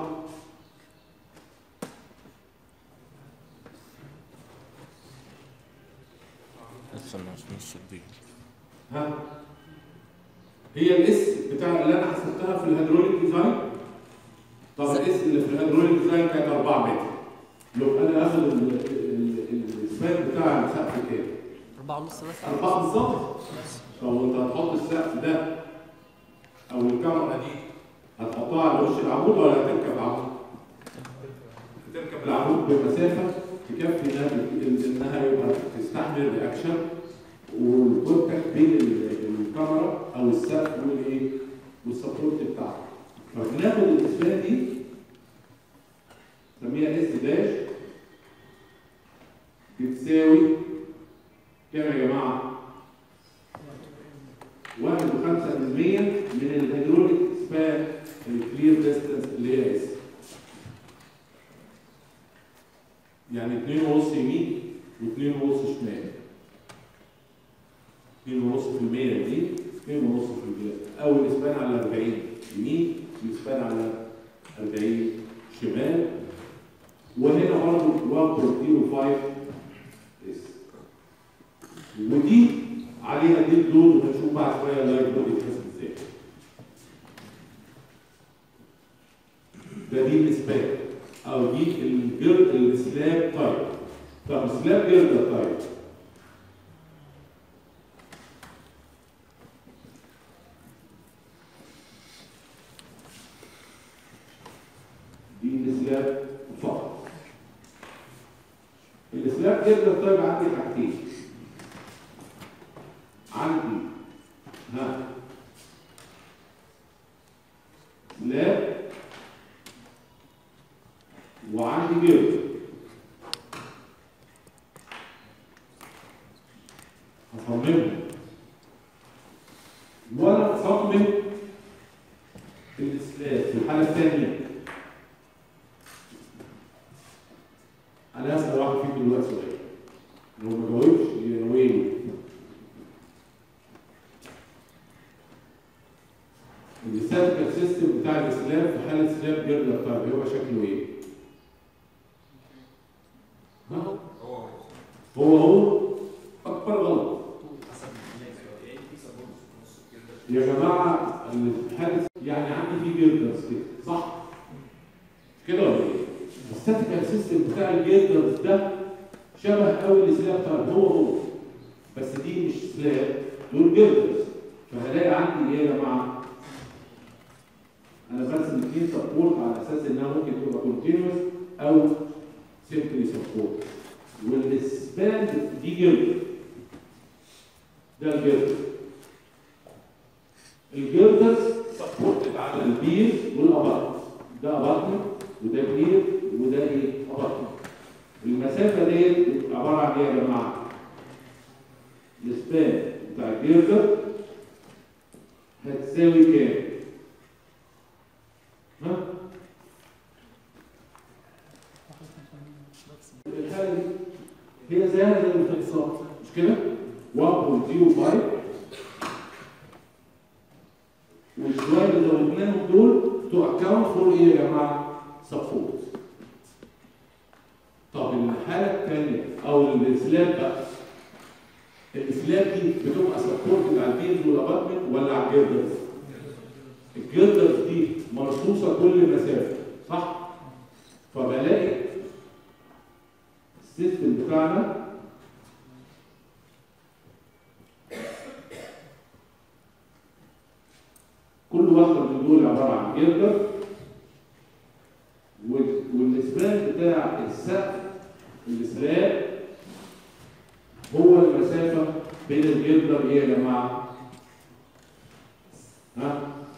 استنى عشان نص دي ها هي الاس بتاع اللي انا حسبتها في الهيدروليك ديزاين طب الاس اللي في الهيدروليك ديزاين كانت 4 متر لو انا اخد ال- ال- ال- الاسبان بتاع السقف كام؟ أربعة ونص مثلا أربعة بالظبط طب وانت هتحط السقف ده او الكاميرا دي هتحطها على وش العمود ولا هتركب العمود؟ هتركب العمود بمسافه تكفي انها انها يبقى تستحمل رياكشن والكونتاكت بين ال- الكاميرا او السقف والايه؟ والسبورت بتاعها. فبناخد الاسبان دي نسميها اس داش بتساوي كام يا جماعه؟ واحد وخمسة من مية من الهيدروليك سبان الكلير ديستنس اللي هي اس يعني اتنين ونص يمين واتنين ونص شمال اتنين ونص في المية دي اتنين ونص في المية أو الإسبان على 40 يمين والإسبان على 40 شمال وهنا برضه 1.05 اس ودي عليها ديل لود وهنشوف بعد شويه اللايف لود يتحسب ازاي ده دي الاسباب او دي الجر السلاب تايب طب سلاب جردر تايب دي الاسلاب فقط الاسلاب جردر طيب عندي حاجتين عندي ها سلاب وعندي جردر هصممهم وانا اصمم الاسلاب في الحاله الثانيه انا هسال واحد فيكم دلوقتي سؤال لو ما جاوبش يا الستاتيكال سيستم بتاع الاسلام في حاله سلاب جردر طيب هيبقى شكله ايه؟ ها؟ هو هو اكبر غلط يا جماعه الحادث يعني عندي فيه جردرز كده صح؟ مش كده ولا ايه؟ الستاتيكال سيستم بتاع الجردرز ده شبه قوي السلاب طيب هو هو بس دي مش سلاب دول جردرز فهلاقي عندي ايه يا جماعه؟ انا برسم اثنين سبورت على اساس انها ممكن تبقى كونتينوس او سيمبلي سبورت والسبان دي جلد ده الجلد الجلدز سبورتد على البير والابارت ده ابارتمنت وده بير وده ايه ابارتمنت المسافه دي عباره عن ايه يا جماعه السبان بتاع الجلدر هتساوي كام ها؟ الحالة دي هي زيها زي المتنصات مش كده؟ 1.05 والشوية اللي زودناهم دول تو اكونت فور ايه يا جماعة؟ سبورت طب الحالة الثانية أو السلاب بقى السلاب دي بتبقى سبورت على البيز والابارتمنت ولا على الجردرز؟ الجردرز دي مرصوصة كل مسافة صح؟ فبلاقي السيستم بتاعنا كل واحدة من دول عبارة عن جردر وال- والاسبان بتاع السقف الاسبان هو المسافة بين الجردر ايه يا جماعة؟ ها؟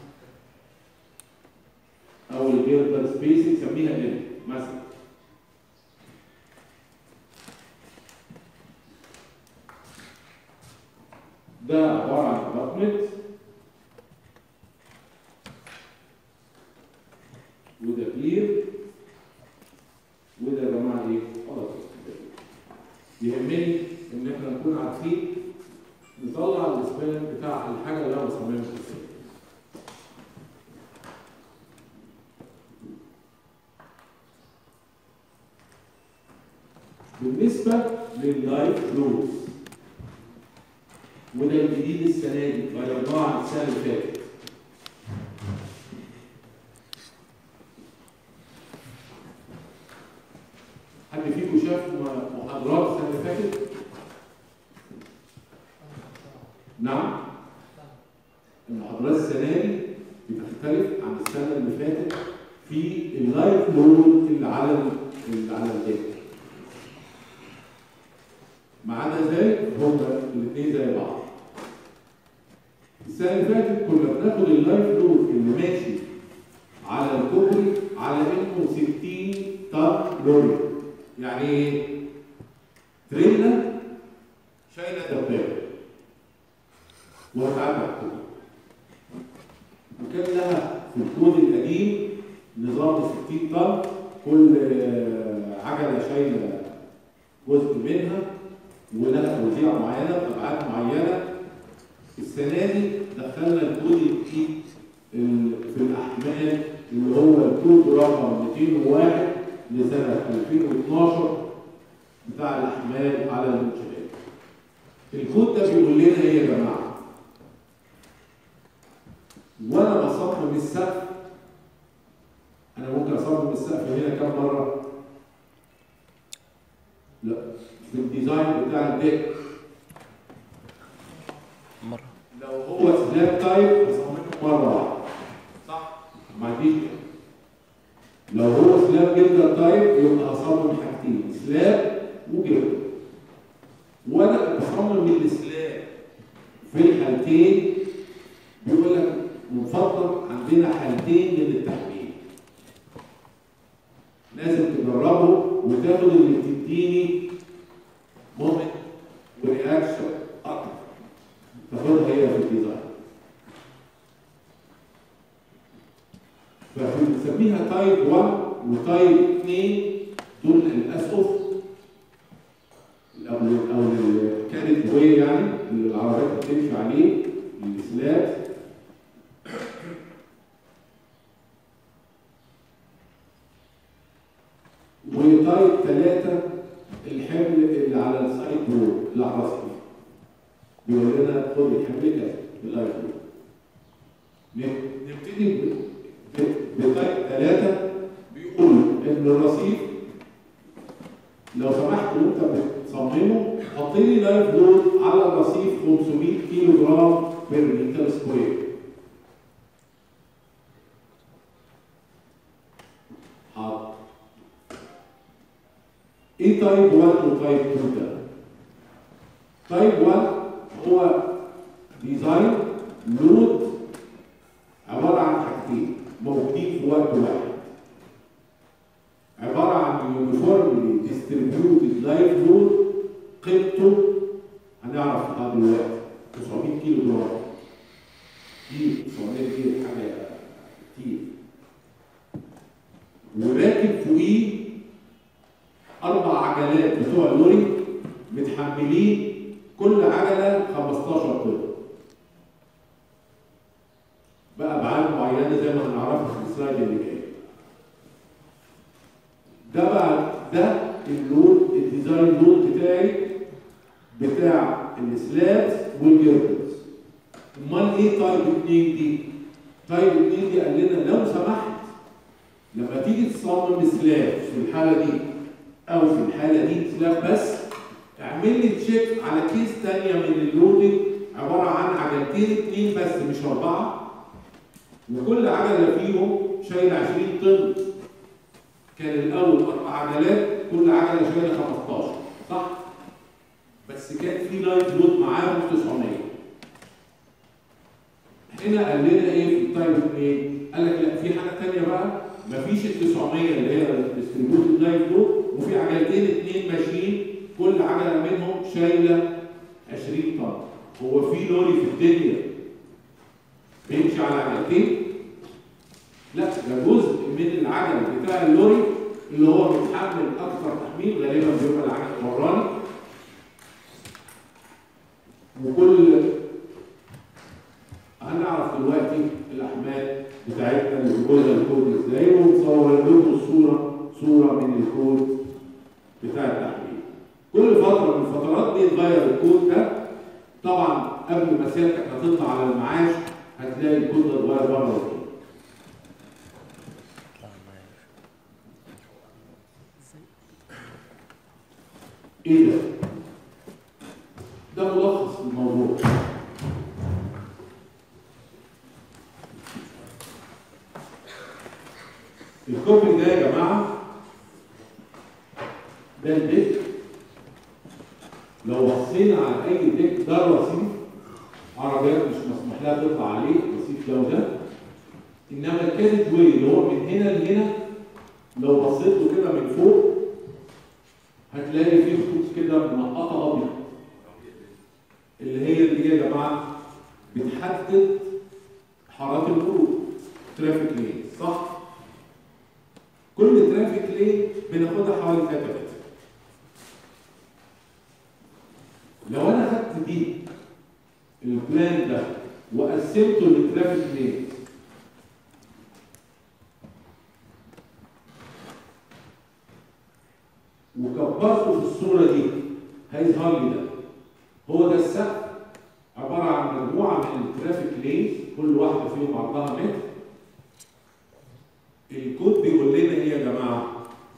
او الجيردر سبيسنج سميها ال مثلا ده عباره عن ابارتمنت وده بير وده يا جماعه ايه؟ خلاص يهمني ان احنا نكون عارفين نطلع الاسبان بتاع الحاجه اللي انا بصممها ازاي بالنسبة لللايف لودز وده الجديد السنة دي غيرناه عن السنة اللي فاتت حد فيكم شاف م- محاضرات السنة اللي فاتت؟ نعم المحاضرات السنة دي بتختلف عن السنة اللي فاتت في اللايف لود اللي على ال- اللي على الداتا ما عدا ذلك هما الاثنين زي بعض. السنة اللي فاتت كنا بناخد اللايف لود اللي ماشي على الكوبري على انه 60 طن لوري. يعني ايه؟ تريلا شايله دبابه وهتعدي على الكوبري. وكان لها في الكود القديم نظام 60 طن كل آه، عجله شايله جزء منها ولها توزيع معينه بابعاد معينه السنه دي دخلنا الكود الجديد ال- في الاحمال اللي هو الكود رقم 201 لسنه 2012 بتاع الاحمال على المنشآت. الكود ده بيقول لنا ايه يا جماعه وانا بصمم السقف انا ممكن اصمم السقف هنا كم مره لا في الديزاين بتاع الديك مرة لو هو سلاب تايب هصممه مره واحده صح ما عنديش كده. لو هو سلاب جلدر تايب يبقى هصمم حاجتين سلاب وجلدر وانا بصمم السلاب في الحالتين بيقول لك مفضل عندنا حالتين من التحميل لازم تجربه وتاخد اللي بتديني مومنت ورياكشن اكتر تاخدها هي في الديزاين فبنسميها تايب 1 وتايب 2 دول الاسقف او او الكارت واي يعني اللي العربيات بتمشي عليه السلاب وتايب 3 الحمل اللي على السايد بورد اللي على الرصيف بيقول لنا خد الحمل كذا بالايد بورد نب- نبتدي ب- ب- بتايب 3 بيقول ان الرصيف لو سمحت وانت بتصممه حط لي لايف لود على الرصيف 500 كيلو جرام بير متر سكوير حاضر ايه تايب 1 وتايب 2 ده؟ تايب 1 هو ديزاين لود عباره عن حاجتين موجودين في وقت واحد عباره عن يونيفورملي ديستريبيوتد لايف لود قيمته هنعرف لغايه دلوقتي 900 كيلو جرام دي 900 دي حاجه كتير وراكب فوقيه اربع عجلات بتوع اللوري متحملين كل عجله 15 طن بقى ابعاد معينه زي ما هنعرفها في السلايد اللي جاي ده بقى ده اللود الديزاين لود بتاعي بتاع السلابس والجيربلز امال ايه تايب 2 دي تايب 2 دي قال لنا لو سمحت لما تيجي تصمم سلاب في الحاله دي او في الحاله دي سلاب بس اعمل لي تشيك على كيس ثانيه من اللودنج عباره عن عجلتين اثنين بس مش اربعه وكل عجله فيهم شايله 20 طن كان الاول اربع عجلات كل عجله شايله 15 صح؟ بس كان في لايت لود معاهم 900 هنا قال لنا ايه في التايب 2 قال لك لا في حاجه ثانيه بقى مفيش ال 900 اللي هي الديستريبيوتد لايت لود وفي عجلتين اثنين ماشيين كل عجله منهم شايله 20 طن هو في لوري في الدنيا بيمشي على عجلتين لا ده جزء من العجل بتاع اللوري اللي هو بيتحمل اكثر تحميل غالبا بيبقى العجل الوراني وكل هنعرف دلوقتي الاحمال بتاعتنا اللي جوه الكود ازاي ونصور لكم الصوره صوره من الكود بتاع التحميل كل فتره من الفترات بيتغير الكود ده طبعا قبل ما سيادتك هتطلع على المعاش هتلاقي الكود ده اتغير مره واتنين ايه ده؟ ده ملخص الموضوع الكوبري ده يا جماعه ده الديك لو بصينا على اي ديك ده الرصيف عربيات مش مسموح لها تطلع عليه رصيف لو ده انما الكارت واي اللي هو من هنا لهنا لو بصيت له كده من فوق هتلاقي فيه خطوط كده منقطه ابيض اللي هي اللي هي يا جماعه بتحدد حارات المرور ترافيك لين صح؟ كل ترافيك لين بناخدها حوالي 3 متر لو انا خدت دي البلان ده وقسمته لترافيك لين وكبرته في الصوره دي هيظهر لي ده هو ده السقف عباره عن مجموعه من الترافيك لينز كل واحده فيهم عرضها متر الكود بيقول لنا ايه يا جماعه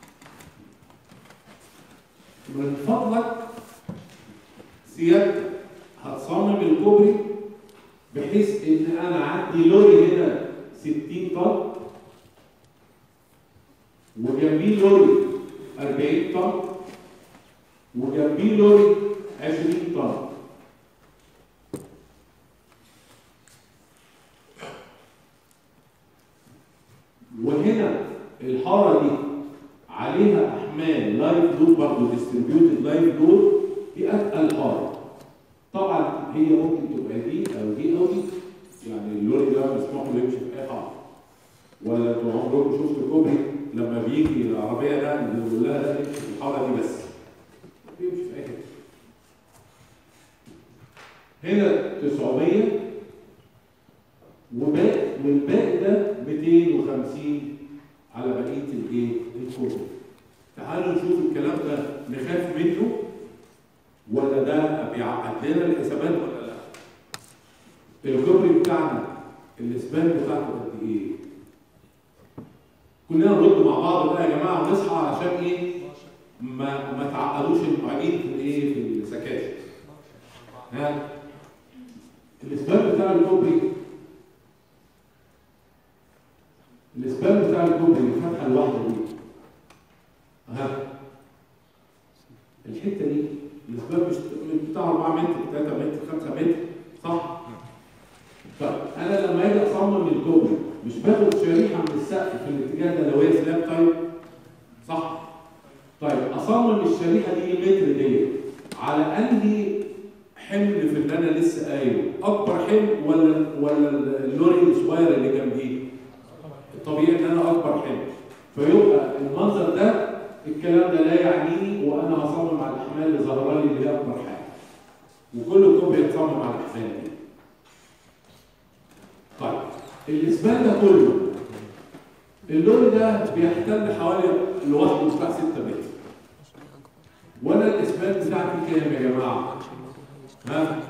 من فضلك سيادتك هتصمم الكوبري بحيث ان انا عندي لوري هنا 60 طن وجنبيه لوري 40 طن وجنبيه لوري 20 طن وهنا الحاره دي عليها احمال لايف لود برضه ديستريبيوتد لايف لود دي اتقل حاره طبعا هي ممكن تبقى دي او دي او دي يعني اللوري ده مسموح له يمشي في اي حاره ولا انتوا عمركم شفتوا كوبري لما بيجي العربيه ده بيقول لها ده يمشي في الحاره دي بس بيمشي في اي حته هنا 900 وباقي والباقي ده 250 على بقيه الايه؟ الكوبري. تعالوا نشوف الكلام ده نخاف منه ولا ده بيعقد لنا الحسابات ولا لا؟ الكوبري بتاعنا الاسبان بتاعته قد ايه؟ كلنا نرد مع بعض بقى يا جماعه ونصحى عشان ايه؟ ما ما تعقدوش المعيدين في الايه؟ في السكاشن. ها؟ الاسبان بتاع الكوبري الاسبان بتاع الكوبري الفتحه الواحده دي ها الحته دي الاسبان مش بتاع 4 متر 3 متر 5 متر صح؟ طيب انا لما اجي اصمم الكوبري مش باخد شريحه من السقف في الاتجاه ده لو هي سلاب طيب صح؟ طيب اصمم الشريحه دي المتر دي على انهي حمل في اللي انا لسه قايله اكبر حمل ولا ولا اللوري الصغير اللي جنبيه؟ الطبيعي ان انا اكبر حمل فيبقى المنظر ده الكلام ده لا يعنيني وانا هصمم على الاحمال اللي ظاهره لي اللي هي اكبر حاجه وكل كوب يتصمم على الاحمال دي طيب الاسبان ده كله اللون ده بيحتل حوالي لوحده بتاع 6 متر وانا الاسبان بتاعتي كام يا جماعه؟ ها؟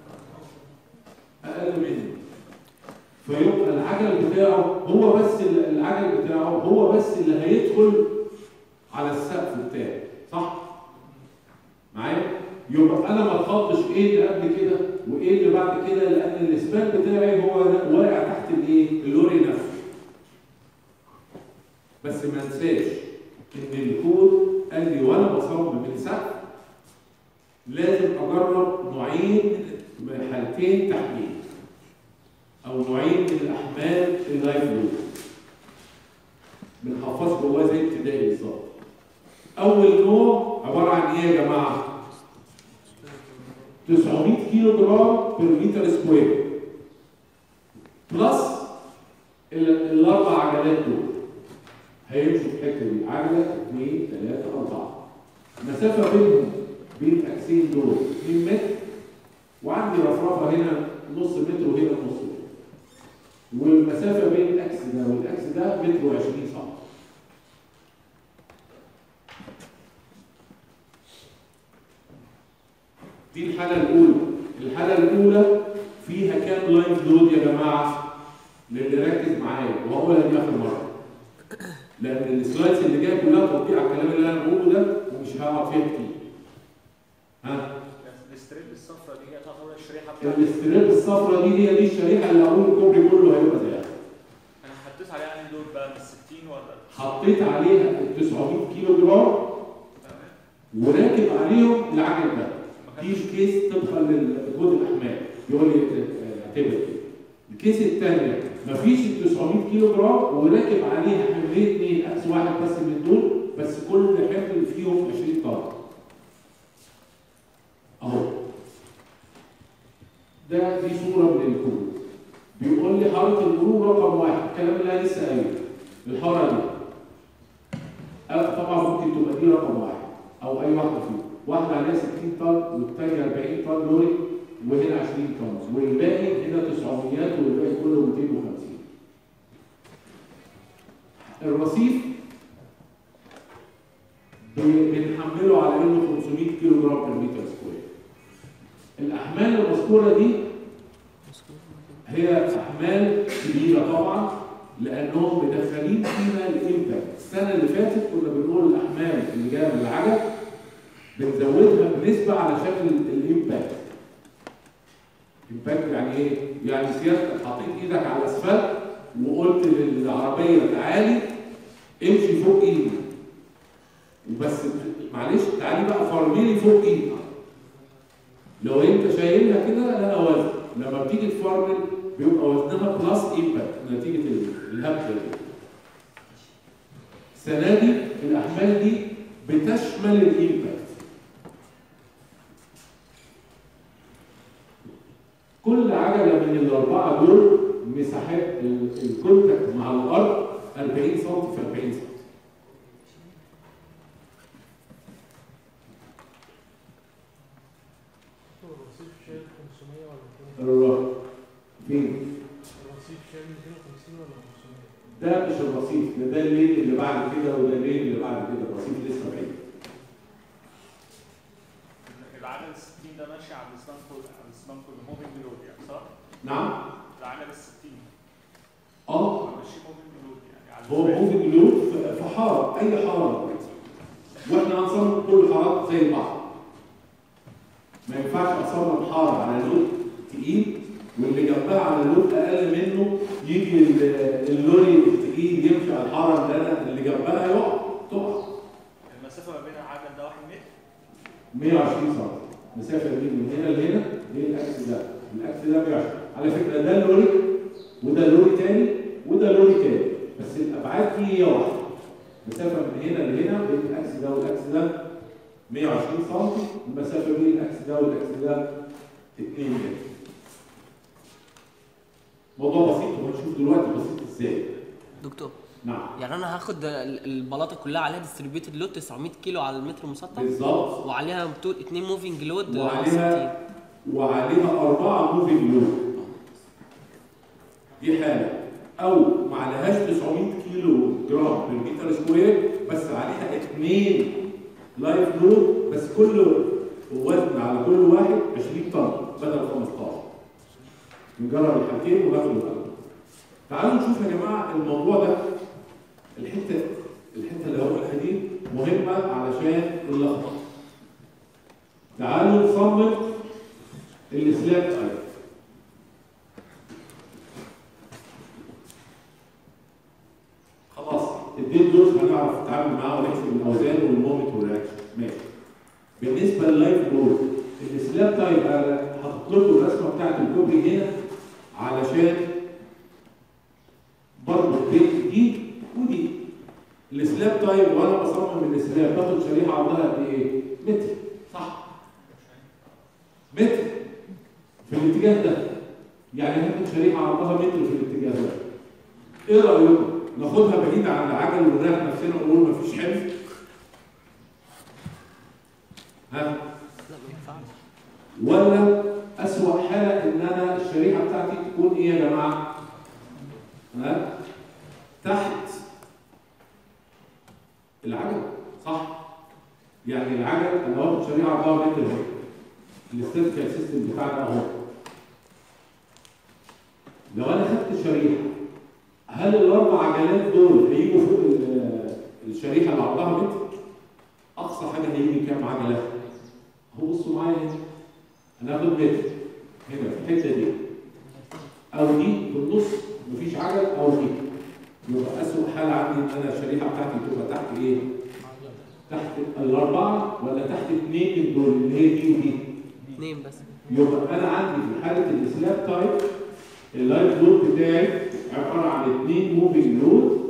اقل منه فيبقى العجل بتاعه هو بس ال- العجل بتاعه هو بس اللي هيدخل على السقف بتاعي صح؟ معايا؟ يبقى انا ما اتخضش ايه اللي قبل كده وايه اللي بعد كده لان الاسبان بتاعي هو واقع تحت الايه؟ اللوري نفسه. بس ما انساش ان الكود قال لي وانا بصمم من سقف لازم اجرب نوعين من حالتين تحميل او نوعين من الاحمال اللايف لود بنحفظ جواه زي ابتدائي بالظبط اول نوع عباره عن ايه يا جماعه 900 كيلو جرام بير متر سكوير بلس ال- الاربع عجلات دول هيمشوا في الحته دي عجله 2 3 4 مسافه بينهم بين الاكسين دول 2 متر وعندي رفرفه هنا نص متر وهنا نص متر والمسافه بين الاكس ده والاكس ده متر و20 سم دي الحاله الاولى الحاله الاولى فيها كام لايف لود يا جماعه للي ركز معايا وهقولها دي اخر مره لان السلايدز اللي جايه كلها تطبيق على الكلام اللي انا بقوله ده ومش هقعد فيها كتير ها الستريب الصفراء دي هي تعتبر الشريحه بتاعتي الاستريب الصفراء دي هي دي الشريحه اللي اقول الكوبري كله هيبقى زيها انا حطيت عليها انهي دول بقى من 60 ولا حطيت عليها ال 900 كيلو جرام تمام وراكب عليهم العجل ده ما دي كانش الكيس طبقا لكود الاحمال يقول لي اه، اعتبر كده. الكيس الثانيه مفيش ال 900 كيلو جرام وراكب عليها حملين اثنين اكس واحد بس من دول بس كل حمل فيهم 20 طن اهو ده دي صوره من الكود بيقول لي حاره المرور رقم واحد الكلام اللي انا لسه قايله الحاره دي أه، طبعا ممكن تبقى دي رقم واحد او اي واحده فيهم واحده عليها 60 طن والثانيه 40 طن لوري وهنا 20 طن والباقي هنا 900 والباقي كله 250 الرصيف ب- بنحمله على انه 500 كيلو جرام بر متر سكوير الاحمال المذكوره دي هي احمال كبيره طبعا لانهم مدخلين فينا الامباكت السنه اللي فاتت كنا بنقول الاحمال اللي جايه من العجل بنزودها بنسبه على شكل الامباكت امباكت يعني ايه؟ يعني سيادتك حطيت ايدك على الاسفلت وقلت للعربيه تعالي امشي فوق ايدي وبس معلش تعالي بقى فرميلي فوق ايدي لو انت شايلها كده لها وزن لما بتيجي تفرمل بيبقى وزنها بلس امباكت نتيجه الهبده دي السنه دي الاحمال دي بتشمل الامباكت كل عجله من الاربعه دول مساحات ال- الكونتاكت مع الارض 40 سم في 40 سم الرصيف شايل 500 ولا 200 الر- فين؟ الرصيف شايل 250 ولا 500 ده مش الرصيف ده ده الليل اللي بعد كده وده الليل اللي بعد كده الرصيف لسه بعيد العدد ال 60 ده ماشي على الاسلام كله على الاسلام كله موفينج لود يعني صح؟ نعم العدد ال 60 اه ماشي موفينج لود يعني على هو الفريق. موفينج لود في- في حاره اي حاره واحنا هنصمم كل الحارات زي بعض ما ينفعش اصمم حاره على لود تقيل واللي جنبها على لود اقل منه يجي ال- اللوري التقيل يمشي على الحاره اللي انا اللي جنبها يقع تقع المسافه ما بين العدد ده 1 متر 120 سم مسافه دي من هنا لهنا ايه الاكس ده الاكس ده 120 على فكره ده لوري وده لوري تاني وده لوري تاني بس الابعاد دي هي واحده مسافه من هنا لهنا بين الاكس ده والاكس ده 120 سم المسافه بين الاكس ده والاكس ده 2 متر موضوع بسيط وهنشوف دلوقتي بسيط ازاي دكتور نعم يعني انا هاخد ال- البلاطه كلها عليها ديستريبيوتد لود 900 كيلو على المتر مسطح بالظبط وعليها بتقول اتنين موفينج لود وعليها وعليها أربعة موفينج لود دي حالة أو ما عليهاش 900 كيلو جرام بالمتر سكوير بس عليها اثنين لايف لود بس كل وزن على كل واحد 20 طن بدل 15 نجرب الحالتين وناخد الأول تعالوا نشوف يا جماعة الموضوع ده الحتة الحتة اللي هقولها دي مهمة علشان اللخبطة تعالوا نصمم السلاب تايب خلاص الدين دول هنعرف نتعامل معاه ونحسب الاوزان والمومنت والرياكشن ماشي بالنسبه لللايف لود السلاب تايب انا حاطط لكم الرسمه بتاعت الكوبري هنا علشان برضه دي دي ودي السلاب تايب وانا بصمم السلاب باخد شريحه عرضها قد ايه؟ متر صح متر في الاتجاه ده يعني هاخد شريحه عرضها متر في الاتجاه ده ايه رايكم ناخدها بعيد عن العجل ونريح نفسنا ونقول مفيش حمل ها لا ما ينفعش ولا اسوأ حاله ان انا الشريحه بتاعتي تكون ايه يا جماعه ها تحت العجل صح يعني العجل انا واخد شريحه عرضها متر اهي الاستاتيكال سيستم بتاعنا اهو لو انا خدت شريحه هل الاربع عجلات دول هيجوا فوق ال- الشريحه اللي عرضها متر؟ اقصى حاجه هيجي كام عجله؟ اهو بصوا معايا هنا هناخد متر هنا في الحته دي او دي في النص مفيش عجل او دي يبقى اسوء حاله عندي ان انا الشريحه بتاعتي تبقى تحت ايه؟ تحت الاربعه ولا تحت اثنين من دول اللي هي دي ودي؟ اتنين بس يبقى انا عندي في حاله السلاب تايب اللايف لود بتاعي عباره عن اثنين موفينج لود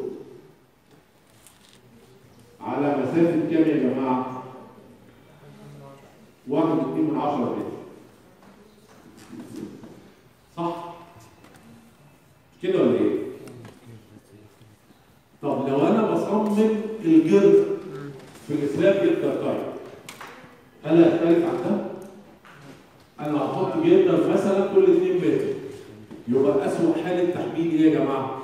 على مسافه كام يا جماعه؟ واحد واثنين من عشرة متر صح؟ مش كده ولا ايه؟ طب لو انا بصمم الجلد في الاسلاب جلد تايب هل هيختلف عن ده؟ انا هحط جلدر مثلا كل 2 متر يبقى اسوء حاله تحميل ايه يا جماعه؟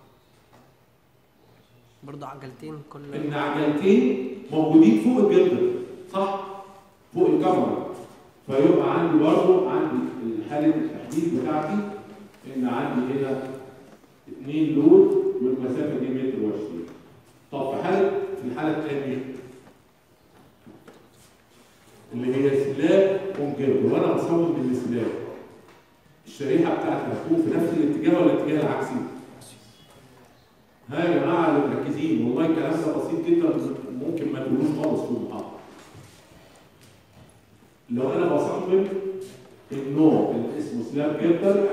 برضه عجلتين كل ان عجلتين موجودين فوق الجلدر صح؟ فوق الكاميرا فيبقى عندي برضه عندي حاله التحديد بتاعتي ان عندي هنا اثنين لود والمسافه دي متر وعشرين طب في حاله في الحاله الثانيه اللي هي سلاب اونجيرد وانا بصمم السلاب الشريحه بتاعتي هتكون في نفس الاتجاه ولا الاتجاه العكسي؟ ها يا جماعه اللي مركزين والله الكلام ده بسيط جدا ممكن ما تقولوش خالص في المحاضره. لو انا بصمم النوع اللي اسمه سلاب جردر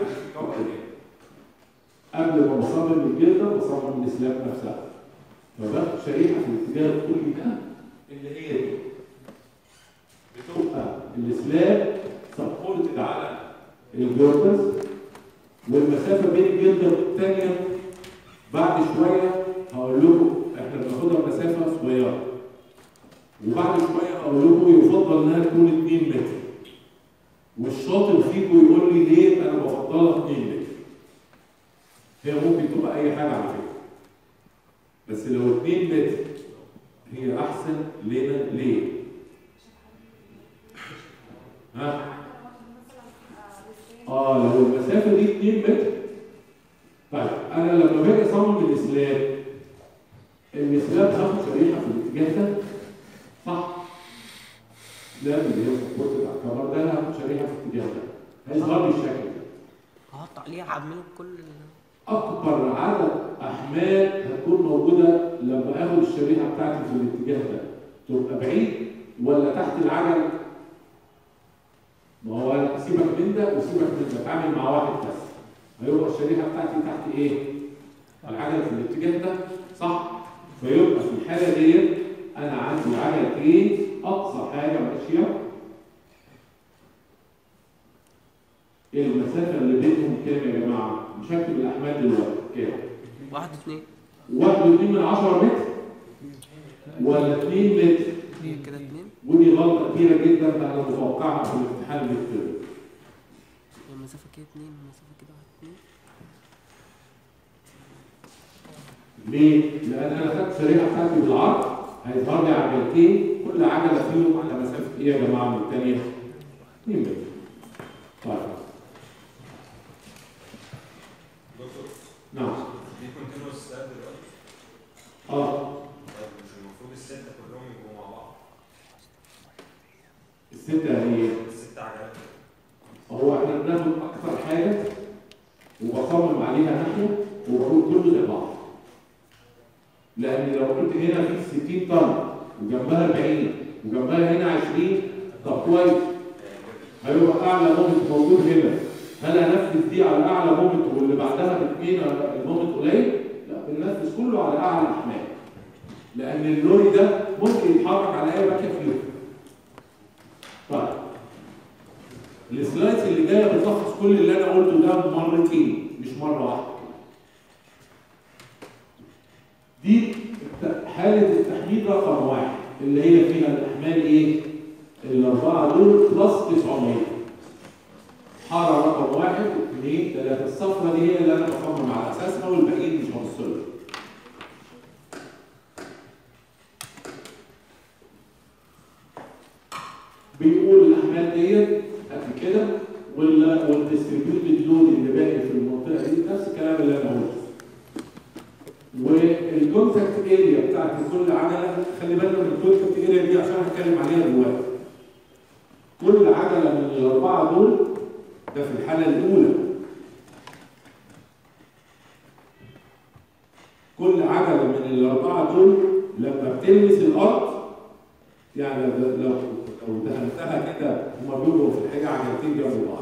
قبل ما بصمم الجردر بصمم السلاب نفسها. فباخد شريحه في الاتجاه الكلي ده اللي هي دي. بتبقى السلاب سبورتد على الجردرز والمسافه بين الجردر والثانيه بعد شويه هقول لكم احنا بناخدها مسافه صغيره وبعد شويه هقول لكم يفضل انها تكون 2 متر والشاطر فيكم يقول لي ليه انا بفضلها 2 متر هي ممكن تبقى اي حاجه على فكره بس لو 2 متر هي احسن لنا ليه؟ ها؟ اه لو المسافه دي 2 متر طيب انا لما باجي اصمم الاسلاب الاسلاب هاخد شريحه في الاتجاه ده صح ده اللي هي السبورت بتاع الكفر ده هاخد شريحه في الاتجاه ده هيظهر لي الشكل ده هحط عليها عاملين كل ال... اكبر عدد احمال هتكون موجوده لما اخد الشريحه بتاعتي في الاتجاه ده تبقى بعيد ولا تحت العجل ما هو أنا سيبك من ده وسيبك من ده اتعامل مع واحد بس هيبقى الشريحه بتاعتي تحت ايه العجل في الاتجاه ده صح فيبقى في الحاله ديت انا عندي عجلتين اقصى حاجه ماشيه المسافه اللي بينهم كام يا جماعه مش هكتب الاحمال دلوقتي كام واحد اتنين واحد واتنين من عشرة متر ولا اتنين متر هي كده اتنين ودي غلطه كبيره جدا ده انا متوقعها في الامتحان المكتوب هي المسافة كده اتنين المسافة كده واحد اتنين ليه؟ لان انا خدت الشريحه بتاعتي بالعرض هيظهر لي عجلتين كل عجله فيهم على مسافه ايه يا جماعه من الثانيه؟ 2 متر. طيب دكتور نعم دي كونتينوس ستاب دلوقتي اه طيب مش المفروض الستة كلهم يبقوا مع بعض السته هي الست عجلات هو احنا بناخد اكتر حاجه وبصمم عليها ناحيه وبقول كله زي بعض لان لو قلت هنا في 60 طن وجنبها 40 وجنبها هنا 20 طب كويس هيبقى اعلى مومنت موجود هنا هل هنفذ دي على اعلى مومنت واللي بعدها باثنين المومنت قليل؟ لا بننفذ كله على اعلى الاحمال لان اللوري ده ممكن يتحرك على اي باكيه فيهم طيب السلايدز اللي جايه بتلخص كل اللي انا قلته ده مرتين مش مره واحده دي الت- حاله التحميل رقم واحد اللي هي فيها الاحمال ايه؟ الاربعه دول بلس 900 حاره رقم واحد اثنين ثلاثه الصفرة دي هي اللي انا بصمم على اساسها والباقيين مش هبص لهم. بيقول الاحمال ديت قد كده ولا والديستريبيوتد لود اللي باقي في المنطقه دي نفس الكلام اللي انا قلته. والكونتاكت اريا بتاعت كل عجله خلي بالك من الكونتاكت اريا دي عشان هتكلم عليها دلوقتي. كل عجله من الاربعه دول ده في الحاله الاولى كل عجله من الاربعه دول لما بتلمس الارض يعني لو لو لو دهنتها كده هما بيبقوا في الحاجه عجلتين جنب بعض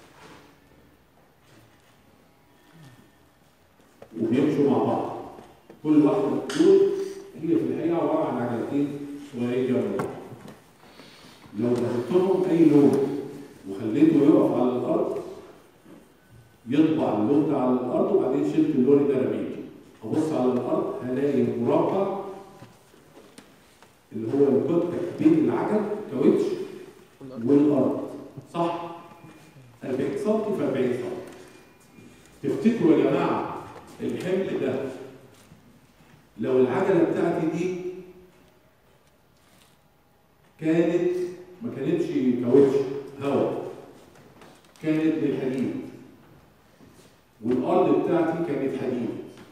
وبيمشوا مع بعض كل واحده دول هي في الحقيقه عباره عن عجلتين صغيرين جنب بعض لو دهنتهم اي لون وخليته يقف على الارض يطبع اللون ده على الارض وبعدين شلت اللون ده رميته ابص على الارض هلاقي مربع اللي هو الكونتاكت بين العجل كاوتش والارض صح 40 سم في 40 سم تفتكروا يا جماعه الحمل ده لو العجله بتاعتي دي كانت ما كانتش كاوتش هواء كانت بالحديد والارض بتاعتي كانت حديد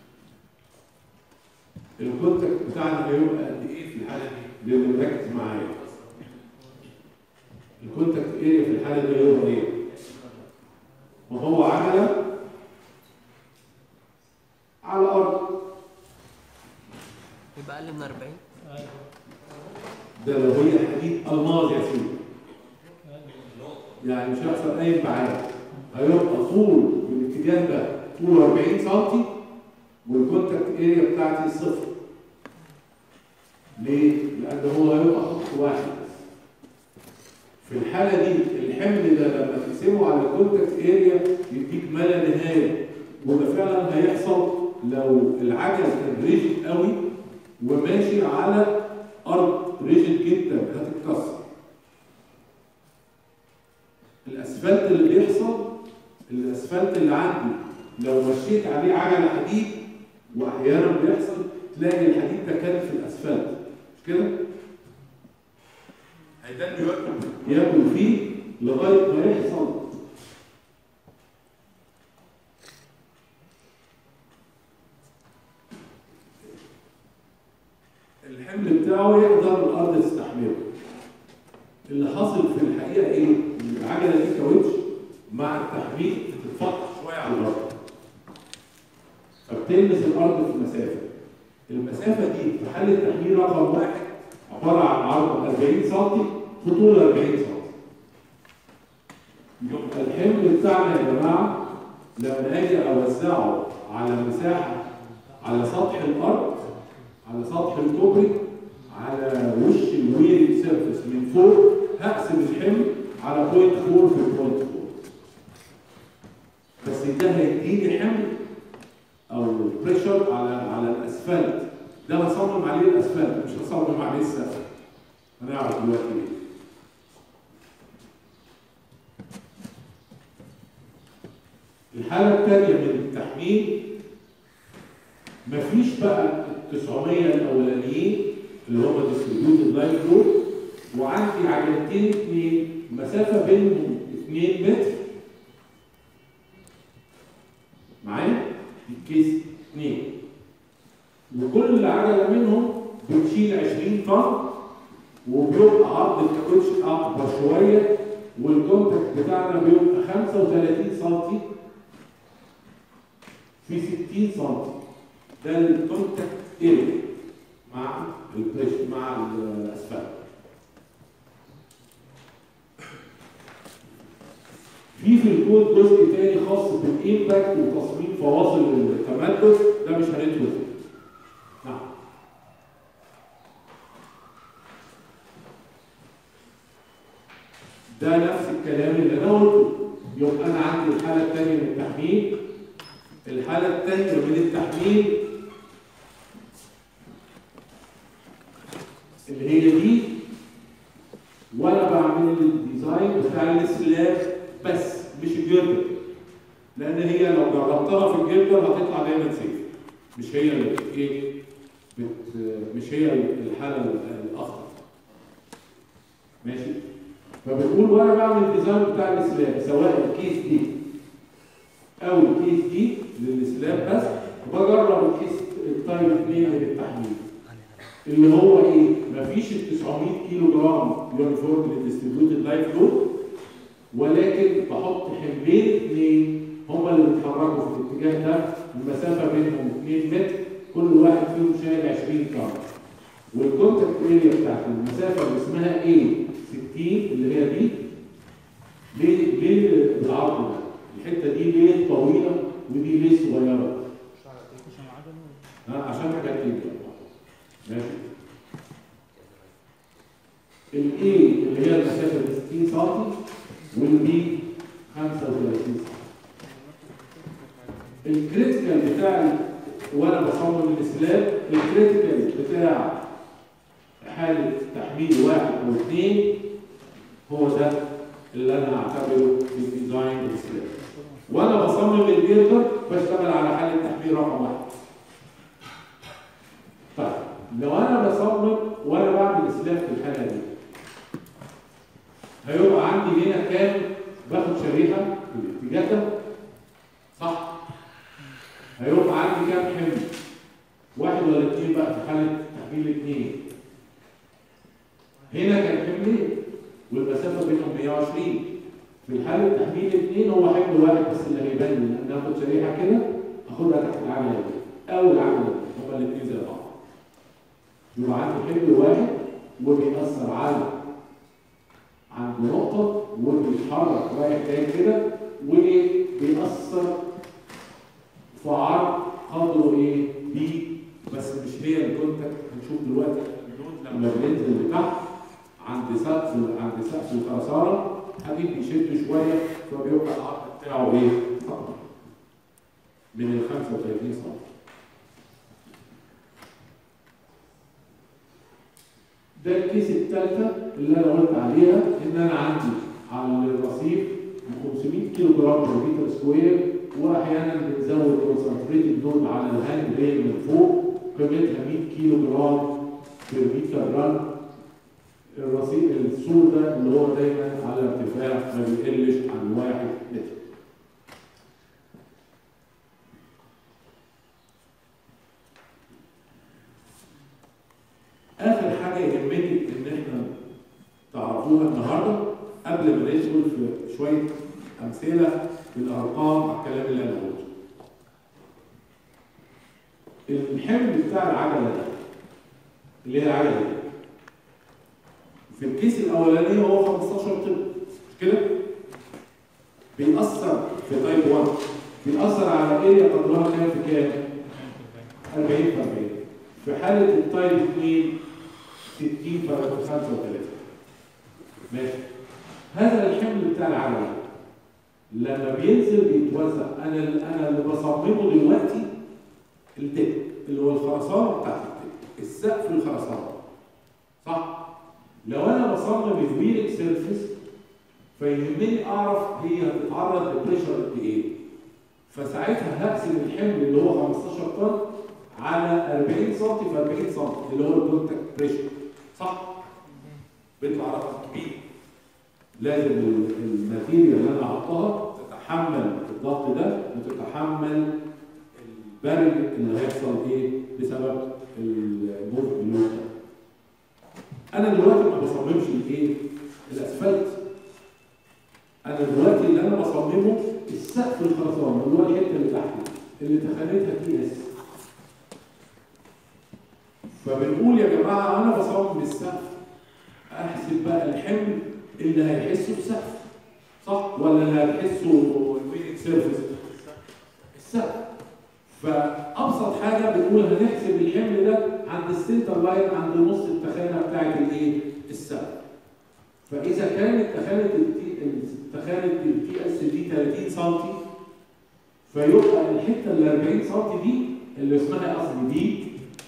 الكونتاكت بتاعنا هيبقى قد ايه في الحاله دي؟ للي مركز معايا الكونتاكت اريا في الحاله دي هيبقى ايه؟ وهو عجله على ارض يبقى اقل من 40 ده لو هي حديد الماظ يا سيدي يعني مش هيحصل اي انبعاث هيبقى طول بالاتجاه ده طوله 40 سم والكونتاكت اريا بتاعتي صفر ليه؟ لان هو هيبقى خط واحد بس في الحاله دي الحمل ده لما تقسمه على الكونتاكت اريا يديك ما لا نهايه وده فعلا هيحصل لو العجل كان ريجيد قوي وماشي على ارض ريجيد جدا هتتكسر الاسفلت اللي بيحصل الاسفلت اللي عندي لو مشيت عليه عجله حديد واحيانا بيحصل تلاقي الحديد ده كان في الاسفلت مش كده؟ هيتم ياكل ياكل فيه لغايه ما يحصل الحمل بتاعه يقدر الارض تستحمله اللي حاصل في الحقيقه ايه؟ ان العجله دي كاوتش مع التحميل بتتفتح شويه على الارض فبتلمس الارض في مسافه المسافه دي في حاله تحميل رقم واحد عباره عن عرض 40 سم في طول 40 سم يبقى الحمل بتاعنا يا جماعه لما اجي اوزعه على مساحه على سطح الارض على سطح الكوبري على وش الويل سيرفيس من فوق هقسم الحمل على بوينت 4 في بوينت 4 بس ده هيديني حمل او بريشر على على الاسفلت ده هصمم عليه الاسفلت مش هصمم عليه السقف هنعرف دلوقتي ليه الحالة الثانية من التحميل مفيش بقى ال 900 الأولانيين اللي هم ديستريبيوتد لاين فلو وعندي عجلتين اثنين مسافة بينهم 2 متر معايا؟ الكيس 2 وكل عجلة منهم بتشيل 20 طن وبيبقى عرض الكاوتش أكبر شوية والكونتاكت بتاعنا بيبقى 35 سم في 60 سم ده الكونتاكت اريا مع البريش مع الاسفلت في في الكود جزء تاني خاص بالامباكت وتصميم فواصل التمدد ده مش هندخل فيه نعم ده نفس الكلام اللي انا قلته يبقى انا عندي الحاله الثانيه من التحميل الحاله الثانيه من التحميل اللي هي دي وانا بعمل الديزاين بتاع السلاب بس مش الجردل لان هي لو جربتها في الجردل هتطلع دايما سيف مش هي اللي ايه بت مش هي الحاله الاخطر ماشي فبنقول وانا بعمل الديزاين بتاع السلاب سواء الكيس دي او الكيس دي للسلاب بس وبجرب الكيس التايب 2 للتحميل اللي هو ايه؟ مفيش ال 900 كيلو جرام يونيفورم للديستريبيوتد لايف لود ولكن بحط حملين اثنين هما اللي بيتحركوا في الاتجاه ده المسافه بينهم 2 متر كل واحد فيهم شايل 20 طن والكونتاكت اريا بتاعت المسافه اللي اسمها ايه 60 اللي هي دي ليه ليه العرض ده؟ الحته دي ليه طويله ودي ليه صغيره؟ ها عشان حاجات كده ماشي الاي اللي هي المسافه 60 سم والبي 35 سم الكريتيكال بتاعي وانا بصمم الاسلاب الكريتيكال بتاع حاله تحميل واحد او اثنين هو ده اللي انا اعتبره في ديزاين الاسلاب وانا بصمم الجيردر بشتغل على حاله تحميل رقم واحد طيب لو انا بصمم وانا بعمل اسلام في الحاله دي هيبقى عندي هنا كام باخد شريحه في الاتجاه ده صح هيبقى عندي كام حمل واحد ولا اثنين بقى في حاله تحميل اثنين هنا كان حملين والمسافه بينهم 120 في الحاله التحميل اثنين هو حمل واحد بس اللي هيبان لي ان اخد شريحه كده اخدها تحت العجله دي او العجله دي هما الاثنين زي بعض يبقى عندي حمل واحد وبيأثر على عند نقطة وبيتحرك رايح جاي كده وبيأثر في عرض قدره ايه؟ بي بس مش هي الكونتاكت هنشوف دلوقتي اللود لما بينزل لتحت عند سقف عند سقف الخرسانة حديد بيشد شوية فبيبقى العرض بتاعه ايه؟ أكبر من ال 35 سم ده الكيس الثالثة اللي أنا قلت عليها إن أنا عندي على الرصيف 500 كيلو جرام بر متر سكوير وأحيانا بنزود كونسنتريتد لود على الهاند ريل من فوق قيمتها 100 كيلو جرام بر متر رن الرصيف السور ده اللي هو دايما على ارتفاع ما بيقلش عن 1 متر اخر حاجه يهمني ان احنا تعرفوها النهارده قبل ما ندخل في شويه امثله بالارقام على الكلام اللي انا قلته. الحمل بتاع العجله ده اللي هي العجله دي في الكيس الاولاني هو 15 طن مش كده؟ بيأثر في تايب 1 بيأثر على اريا قدرها كام في كام؟ 40 في 40 في حالة التايب 2 60 في 35 ماشي هذا الحمل بتاع العجلة لما بينزل بيتوزع انا انا اللي بصممه دلوقتي التك اللي هو الخرسانه بتاعت التك السقف الخرسانه صح لو انا بصمم الويلنج سيرفيس فيهمني اعرف هي هتتعرض لبريشر قد ايه فساعتها هقسم الحمل اللي هو 15 طن على 40 سم في 40 سم اللي هو الكونتاكت بريشر صح بيطلع رقم كبير لازم ال- الماتيريال اللي انا هحطها تتحمل الضغط ده وتتحمل البرد اللي هيحصل ايه بسبب الموف اللود ده انا دلوقتي ما بصممش الايه الاسفلت انا دلوقتي اللي انا بصممه السقف الخرسانه اللي هو الحته اللي تحت دي، اللي تخانتها تي اس فبنقول يا جماعه انا بصمم السقف احسب بقى الحمل اللي هيحسه السقف صح ولا اللي هتحسه الويننج سيرفيس السقف فابسط حاجه بنقول هنحسب الحمل ده عند السنتر لاين عند نص التخانه بتاعت الايه السقف فاذا كانت تخانه التي تخانه التي اس دي 30 سم فيبقى الحته ال 40 سم دي اللي اسمها اصل دي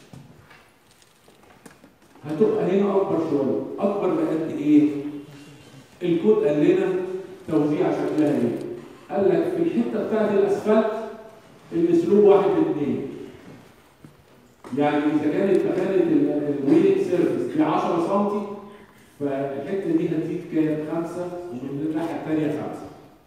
هتبقى هنا اكبر شويه اكبر بقد ايه الكود قال لنا توزيع شكلها ايه قال لك في الحته بتاعت الاسفلت الاسلوب واحد اثنين يعني اذا كانت مكانه الويلنج سيرفيس دي 10 سم فالحته دي هتزيد كام؟ خمسه ومن الناحيه الثانيه خمسه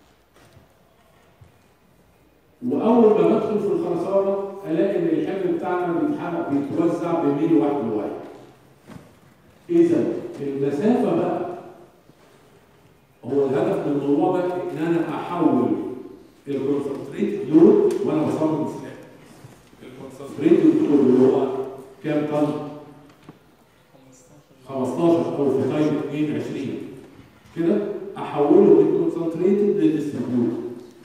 واول ما بدخل في الخرسانه الاقي ان الحمل بتاعنا بيتحرك بيتوزع بميل واحد لواحد اذا المسافه بقى هو الهدف من الموضوع ده ان انا احول الكونسنتريت لود وانا بصمم السلاح الكونسنتريت لود اللي هو كام طن 15 او في تايم 22 كده احوله من كونسنتريتد لديستريبيوت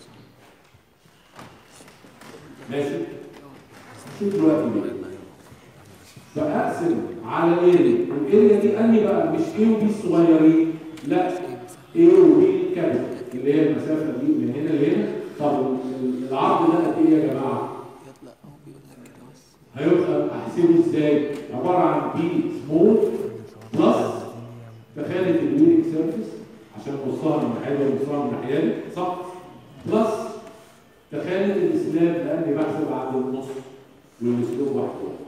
ماشي شوف دلوقتي بقى. فاقسم على الاريا والاريا دي انهي بقى مش ايه وبي الصغيرين لا ايه وبي الكبد اللي هي المسافه دي من هنا لهنا طب العرض ده قد ايه يا جماعه؟ لا هو بيقول لك كده بس هيبقى احسبه ازاي؟ عباره عن بي سمول بلس تخانه الويلنج سيرفيس عشان نبصها من ناحيه ونبصها من ناحيه دي، صح؟ بلس تخانه الاسلام لاني بحسب عند النص والاسلوب واحد واحد.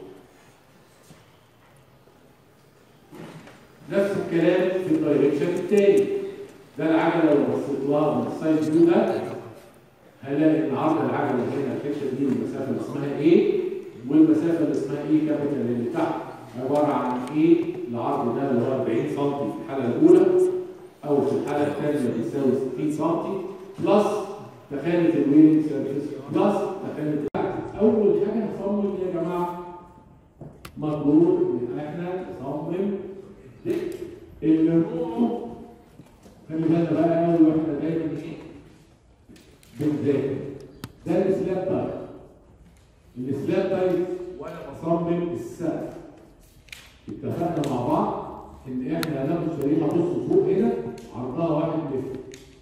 نفس الكلام في الدايركشن الثاني ده العجله لو بصيت لها من السايد فيو ده هلاقي ان عرض العجله هنا الحته دي المسافه اللي اسمها ايه والمسافه اللي اسمها ايه كابيتال اللي تحت عباره عن ايه العرض ده اللي هو 40 سم في الحاله الاولى او في الحاله الثانيه بيساوي 60 سم بلس تخانه الويلنج سيرفيس بلس تخانه اول حاجه نصمم يا جماعه مطلوب ان احنا نصمم ديك اللي نوعه خلي بالنا بقى اول واحده دايما ايه بالذات ده السلاب تايب السلاب تايب وانا بصمم السقف اتفقنا مع بعض ان احنا هناخد شريحه نص فوق هنا عرضها واحد متر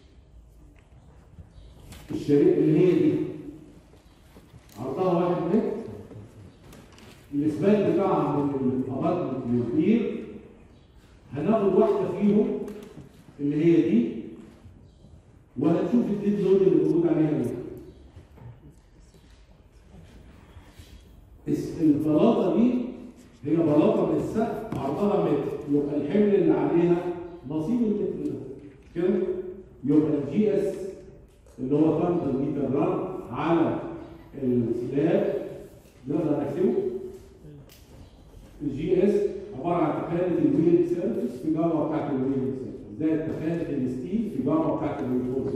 الشريحه اللي هي دي عرضها واحد متر الاسبان بتاعها من الاباطمنت للبير هناخد واحده فيهم اللي هي دي وهنشوف الديد لود اللي موجود عليها ايه الس- البلاطه دي هي بلاطه من السقف عرضها متر يبقى الحمل اللي عليها نصيب المتر ده كده يبقى الجي اس اللي هو 5 متر رن على السلاب نقدر نحسبه الجي اس عباره عن تخانه الويل سيرفيس في جاره بتاعت الويل سيرفيس زائد تخانه الستيل في جاره بتاعت الرينفورس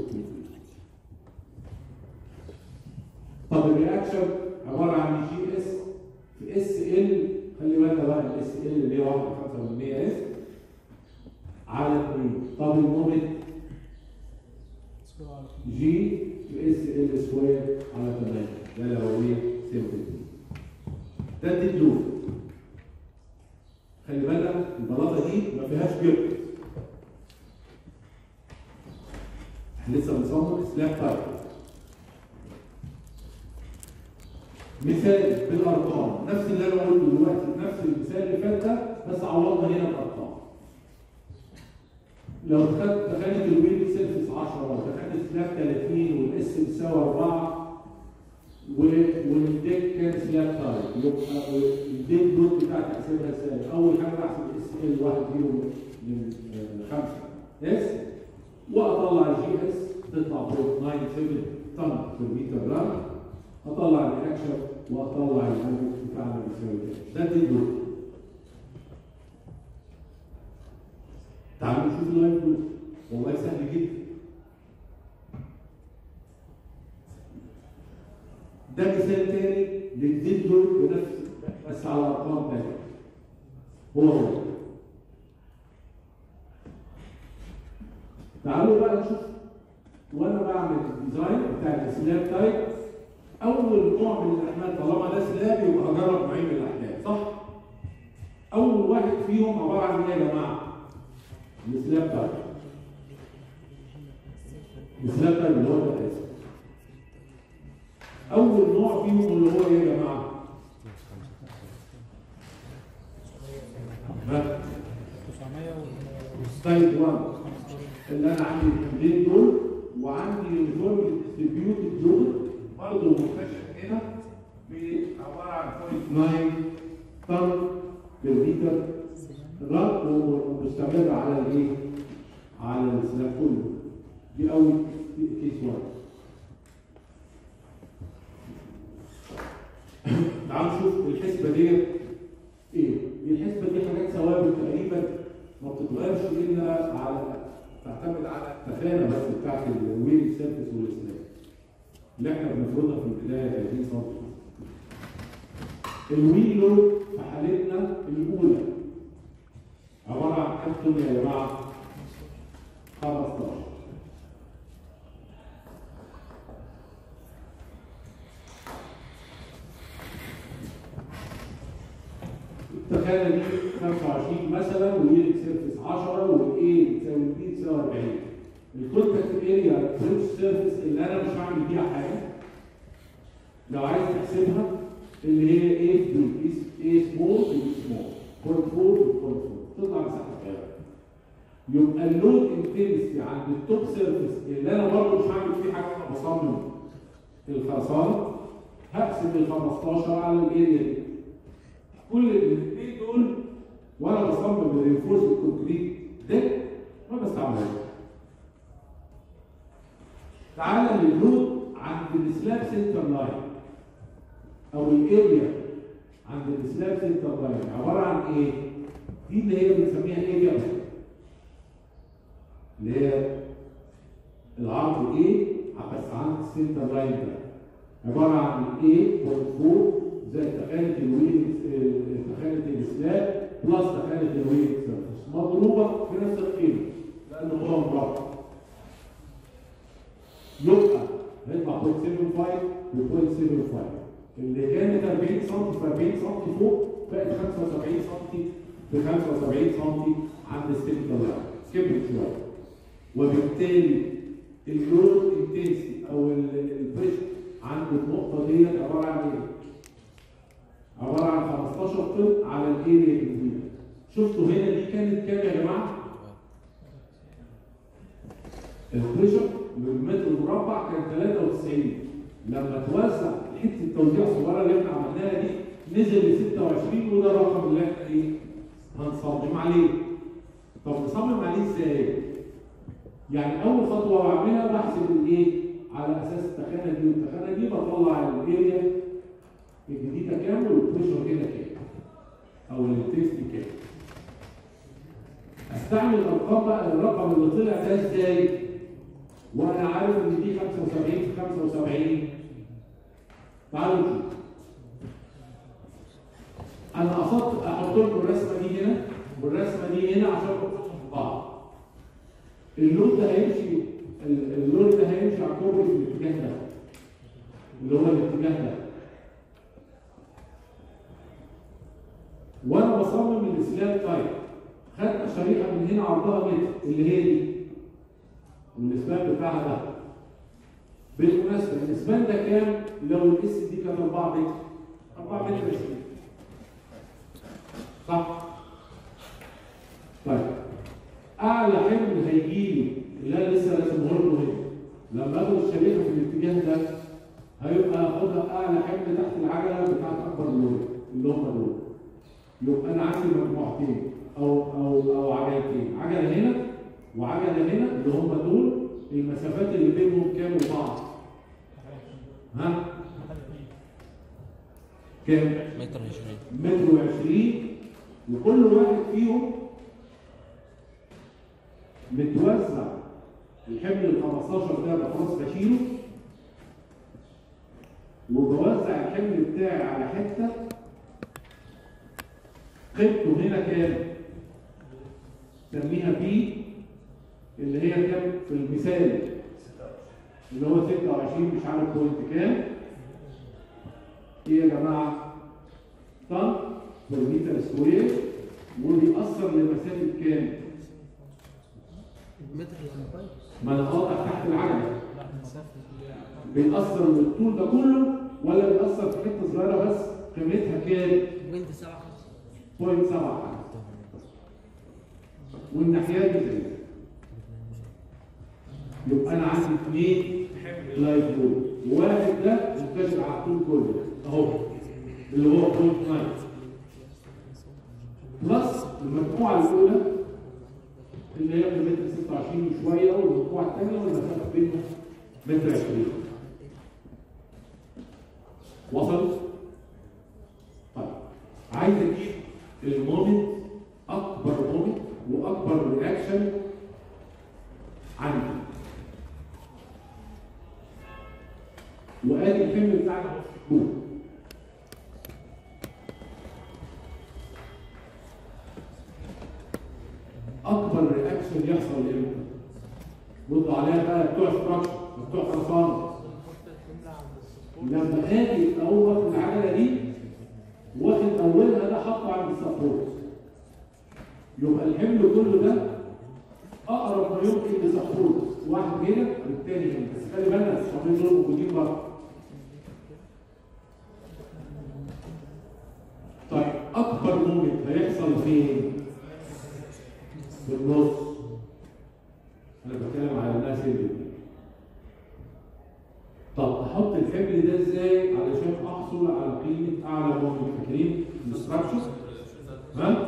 طب الرياكشن عباره عن جي اس في اس ال خلي بالنا بقى الاس ال اللي هي 1.5% اس على 2 طب المومنت جي في اس ال سكوير على 8 ده لو ايه سيمبل ده الدور خلي بالك البلاطه دي ما فيهاش جبر احنا لسه بنصمم سلاب تايب مثال بالارقام نفس اللي انا قلته دلوقتي نفس المثال اللي فات ده بس عوضنا هنا بارقام لو خدت تخانه الويل سيرفيس 10 لو تخانه سلاب 30 والاس بيساوي 4 والديك كان سلاب تايب يبقى الديك لود بتاعتي احسبها ازاي؟ اول حاجه بحسب الاس ال 1 كيلو من 5 اس واطلع الجي اس تطلع 0.97 طن في المتر جرام اطلع الرياكشن واطلع المومنت بتاعنا بيساوي كام ده الديك لود تعالوا نشوف اللايف لود والله سهل جدا ده مثال تاني للدين دول بنفس بس على ارقام تانية هو هو تعالوا بقى نشوف وانا بعمل الديزاين بتاع السلاب تايب اول نوع من الاحمال طالما ده سلاب يبقى اجرب نوعين من الاحمال صح؟ اول واحد فيهم عباره عن ايه يا جماعه؟ السلاب تايب السلاب تايب اللي هو ده الاسم اول نوع فيهم اللي هو ايه يا جماعه ها؟ ستايل 1 اللي انا عندي الحملين دول وعندي اليونيفورم ديستريبيوتد دول برضه مكتشف هنا عباره عن 0.9 طن بالمتر رد ومستمر على الايه؟ على السلاح كله دي اول كيس 1 تعالوا نشوف الحسبه ديت ايه؟ الحسبه دي حاجات ثوابت تقريبا ما بتتغيرش الا على تعتمد على التخانه بس بتاعت الويل سيرفيس والسلاب اللي احنا بنفرضها في البدايه 30 سم الويل لود في حالتنا الاولى عباره عن كام طن يا جماعه؟ 15 التخانه دي 25 مثلا واليونت سيرفيس 10 والاي بتساوي بي تساوي 40 الكونتاكت اريا فرنش سيرفيس اللي انا مش هعمل بيها حاجه لو عايز تحسبها اللي هي ايه بي ايه سمول بي سمول بوينت 4 بوينت 4 تطلع مساحه صغيره يبقى اللود انتنسي عند التوب سيرفيس اللي انا برضه مش هعمل فيه حاجه انا بصمم الخرسانه هقسم ال 15 على الاريا دي كل الاثنين دول وانا بصمم الرينفورس الكونكريت ده ما بستعملهاش بقى لللود عند السلاب سنتر لاين او الاريا عند السلاب سنتر لاين عباره عن ايه؟ دي اللي هي بنسميها اريا اللي هي العرض ايه بس عند السنتر لاين ده عباره عن ايه والفور زي تخانه الويل تخانه السلاب بلس تخانه الويل سيرفيس مضروبه في نفس القيمه لان هو مربع يبقى هيطلع 0.75 و 0.75 اللي كانت 40 سم في 40 سم فوق بقت 75 سم في 75 سم عند السنتر لاين كبرت شويه وبالتالي اللود انتنسي او البريشر عند النقطه ديت عباره عن ايه؟ عباره عن 15 طن على الاريا الجديده شفتوا هنا دي كانت كام يا جماعه؟ البريشر بالمتر مربع كان 93 لما توزع حته التوزيع الصغيره اللي احنا عملناها دي نزل ل 26 وده الرقم اللي احنا ايه؟ هنصمم عليه. طب نصمم عليه ازاي؟ يعني اول خطوه بعملها بحسب الايه؟ على اساس التخانه دي والتخانه دي بطلع الاريا الجديده كام والبريشر هنا كام؟ او الانتنسيتي كام؟ استعمل ارقام بقى الرقم اللي طلع ده ازاي؟ وانا عارف ان دي 75 في 75 تعالوا نشوف انا قصدت احط لكم الرسمه دي هنا والرسمه دي هنا عشان نربطهم في بعض اللون ده هيمشي ال- اللون ده هيمشي على الكوبري في الاتجاه ده اللي هو الاتجاه ده وانا بصمم السلاب تايب خدت شريحه من هنا عرضها متر اللي هي دي والاسبان بتاعها ده بالمناسبه الاسبان ده كام لو الاس دي كانت 4 متر 4 متر اسبان صح طيب اعلى حمل هيجي لي اللي انا لسه راسمه لكم هنا لما اخد الشريحه في الاتجاه ده هيبقى اخدها اعلى حمل تحت العجله بتاعت اكبر لوري اللي هم دول يبقى انا عندي مجموعتين او او او عجلتين عجله هنا وعجله هنا اللي هم دول المسافات اللي بينهم كام وبعض ها كام متر عشرين متر وعشرين وكل واحد فيهم متوزع الحمل ال 15 ده خلاص بشيله وبوزع الحمل بتاعي على حته قيمته هنا كام؟ سميها بي اللي هي كام في المثال اللي هو 26 مش عارف بوينت كام ايه يا جماعه؟ طن بر متر سكوير وبيأثر لمسافه كام؟ متر الأمباير ما انا قاطع تحت العجله بيأثر للطول ده كله ولا بيأثر في حته صغيره بس قيمتها كام؟ بوينت سبعة بوينت سبعة والناحيات دي زي يبقى انا عندي اثنين لايف لود وواحد ده منتشر على الطول كله اهو اللي هو بوينت 9 بلس المجموعه الاولى اللي هي من متر 26 وشويه والمجموعه الثانيه والمسافه بينهم متر 20 وصلت؟ طيب عايز اجيب المومنت اكبر مومنت واكبر رياكشن عندي وادي الحمل بتاعنا هو اكبر رياكشن يحصل امتى؟ ردوا عليها بقى بتوع ستراكشر بتوع خرسانه لما اجي اول العجله دي واخد اولها ده حاطه عند السبورت يبقى الحمل كله ده اقرب ما يمكن لسبورت واحد هنا والتاني هنا بس خلي بالنا الصفين دول موجودين بره طيب اكبر مومنت هيحصل فين؟ في النص انا بتكلم على الناس اللي طب احط الحمل ده ازاي علشان احصل على قيمه اعلى مومنت فاكرين الاستراكشر ها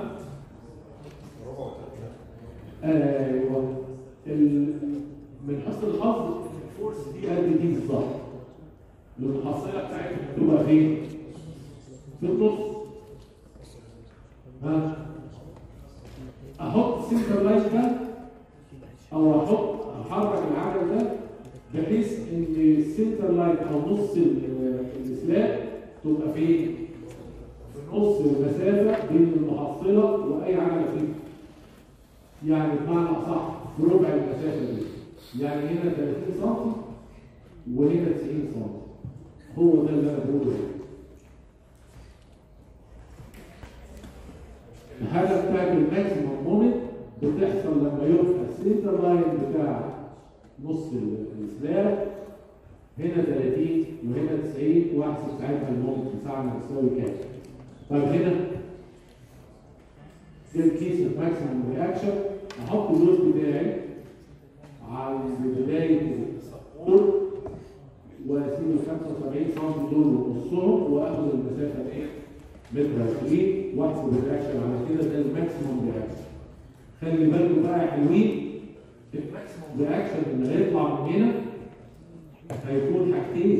ايوه ال... من حسن الحظ الفورس دي قد دي بالظبط المحصله بتاعتها بتبقى فين؟ في النص ها احط السنتر لاين ده او احط احرك العجل ده بحيث ان السنتر لاين او نص ال- السلاب تبقى فين؟ في نص المسافه بين المحصله واي عجله فيه يعني بمعنى اصح في ربع المسافه دي يعني هنا 30 سم وهنا 90 سم هو ده اللي انا بقوله هنا الحاجه بتاعت الماكسيموم مومنت بتحصل لما يبقى السنتر لاين بتاع نص ال- السلاب هنا 30 وهنا 90 واحسب ساعتها المومنت بتاعنا يساوي كام طيب هنا ده الكيس الماكسيموم رياكشن احط اللوز بتاعي على بدايه السبور واسيب ال 75 سم دول ونصهم واخد المسافه دي متر 20 واحسب الرياكشن على كده ده الماكسيموم رياكشن خلي بالكم بقى يا حلوين الماكسيموم رياكشن اللي هيطلع من هنا هيكون حاجتين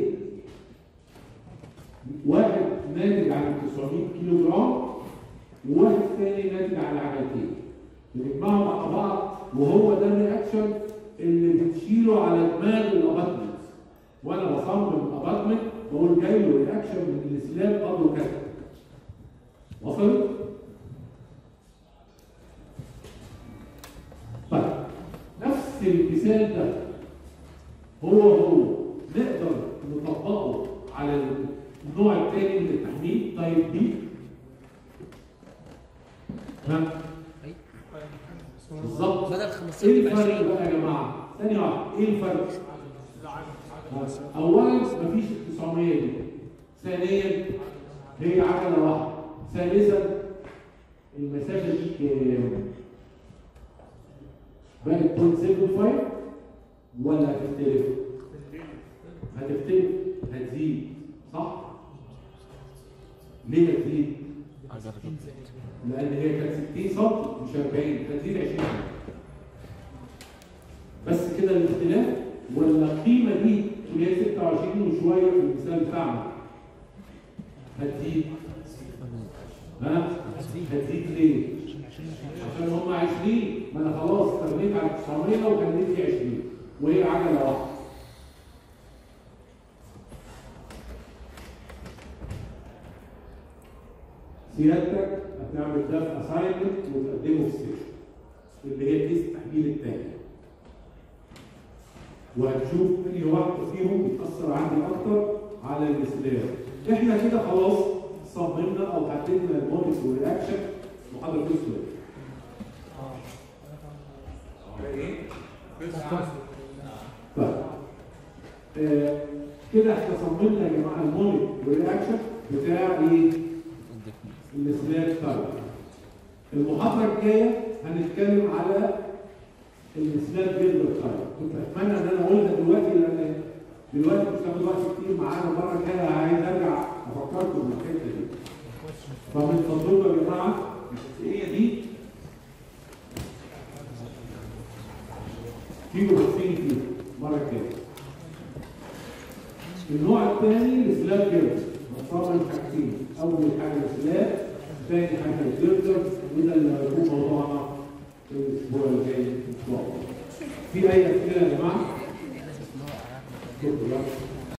واحد ناتج عن 900 كيلو جرام وواحد ثاني ناتج عن عجلتين بنجمعهم مع بعض وهو ده الرياكشن اللي بتشيله على دماغ الاباتمنت وانا بصمم الاباتمنت بقول جاي له رياكشن من السلاب قبله كذا وصلت؟ طيب نفس المثال ده هو هو نقدر نطبقه على النوع الثاني من التحميل طيب دي ها بالظبط بدل 15 ايه يبقى الفرق 20 بقى يا جماعه؟ ثانية واحدة ايه الفرق؟ اولا مفيش 900 دي ثانيا هي عجلة واحدة ثالثا المسافة دي كام؟ بقت 0.75 ولا هتختلف؟ هتختلف هتزيد صح؟ ليه هتزيد؟ لان هي كانت 60 سم مش 40 هتزيد 20 بس كده الاختلاف ولا القيمه دي اللي هي 26 وشويه في المثال بتاعنا هتزيد ها هتزيد ليه؟ عشان هم 20 ما انا خلاص استغنيت عن 900 وخليت دي 20 وهي عجله واحده سيادتك هتعمل ده في اساينمنت وتقدمه في سيشن اللي هي كيس التحليل الثاني وهتشوف انهي واحده فيهم بتاثر عندي اكتر على الاستدامه احنا كده خلاص صممنا او حددنا الموديل والرياكشن محاضره السؤال ايه؟ طيب آه كده احنا صممنا يا جماعه الموديل والرياكشن بتاع ايه؟ السلاك تايب المحاضره الجايه هنتكلم على السلاك بيلدر تايب كنت اتمنى ان انا اقولها دلوقتي لان دلوقتي مش هاخد وقت كتير معانا المره الجايه عايز ارجع افكركم بالحته دي فمن فضلكم يا جماعه الجزئيه دي تيجوا بصين فيها المره الجايه النوع الثاني السلاك بيلدر بصمم حاجتين اول حاجه السلاك ثاني حاجه الجردر وده اللي هيكون موضوعنا الاسبوع الجاي ان شاء الله في اي اسئله يا جماعه؟ شكرا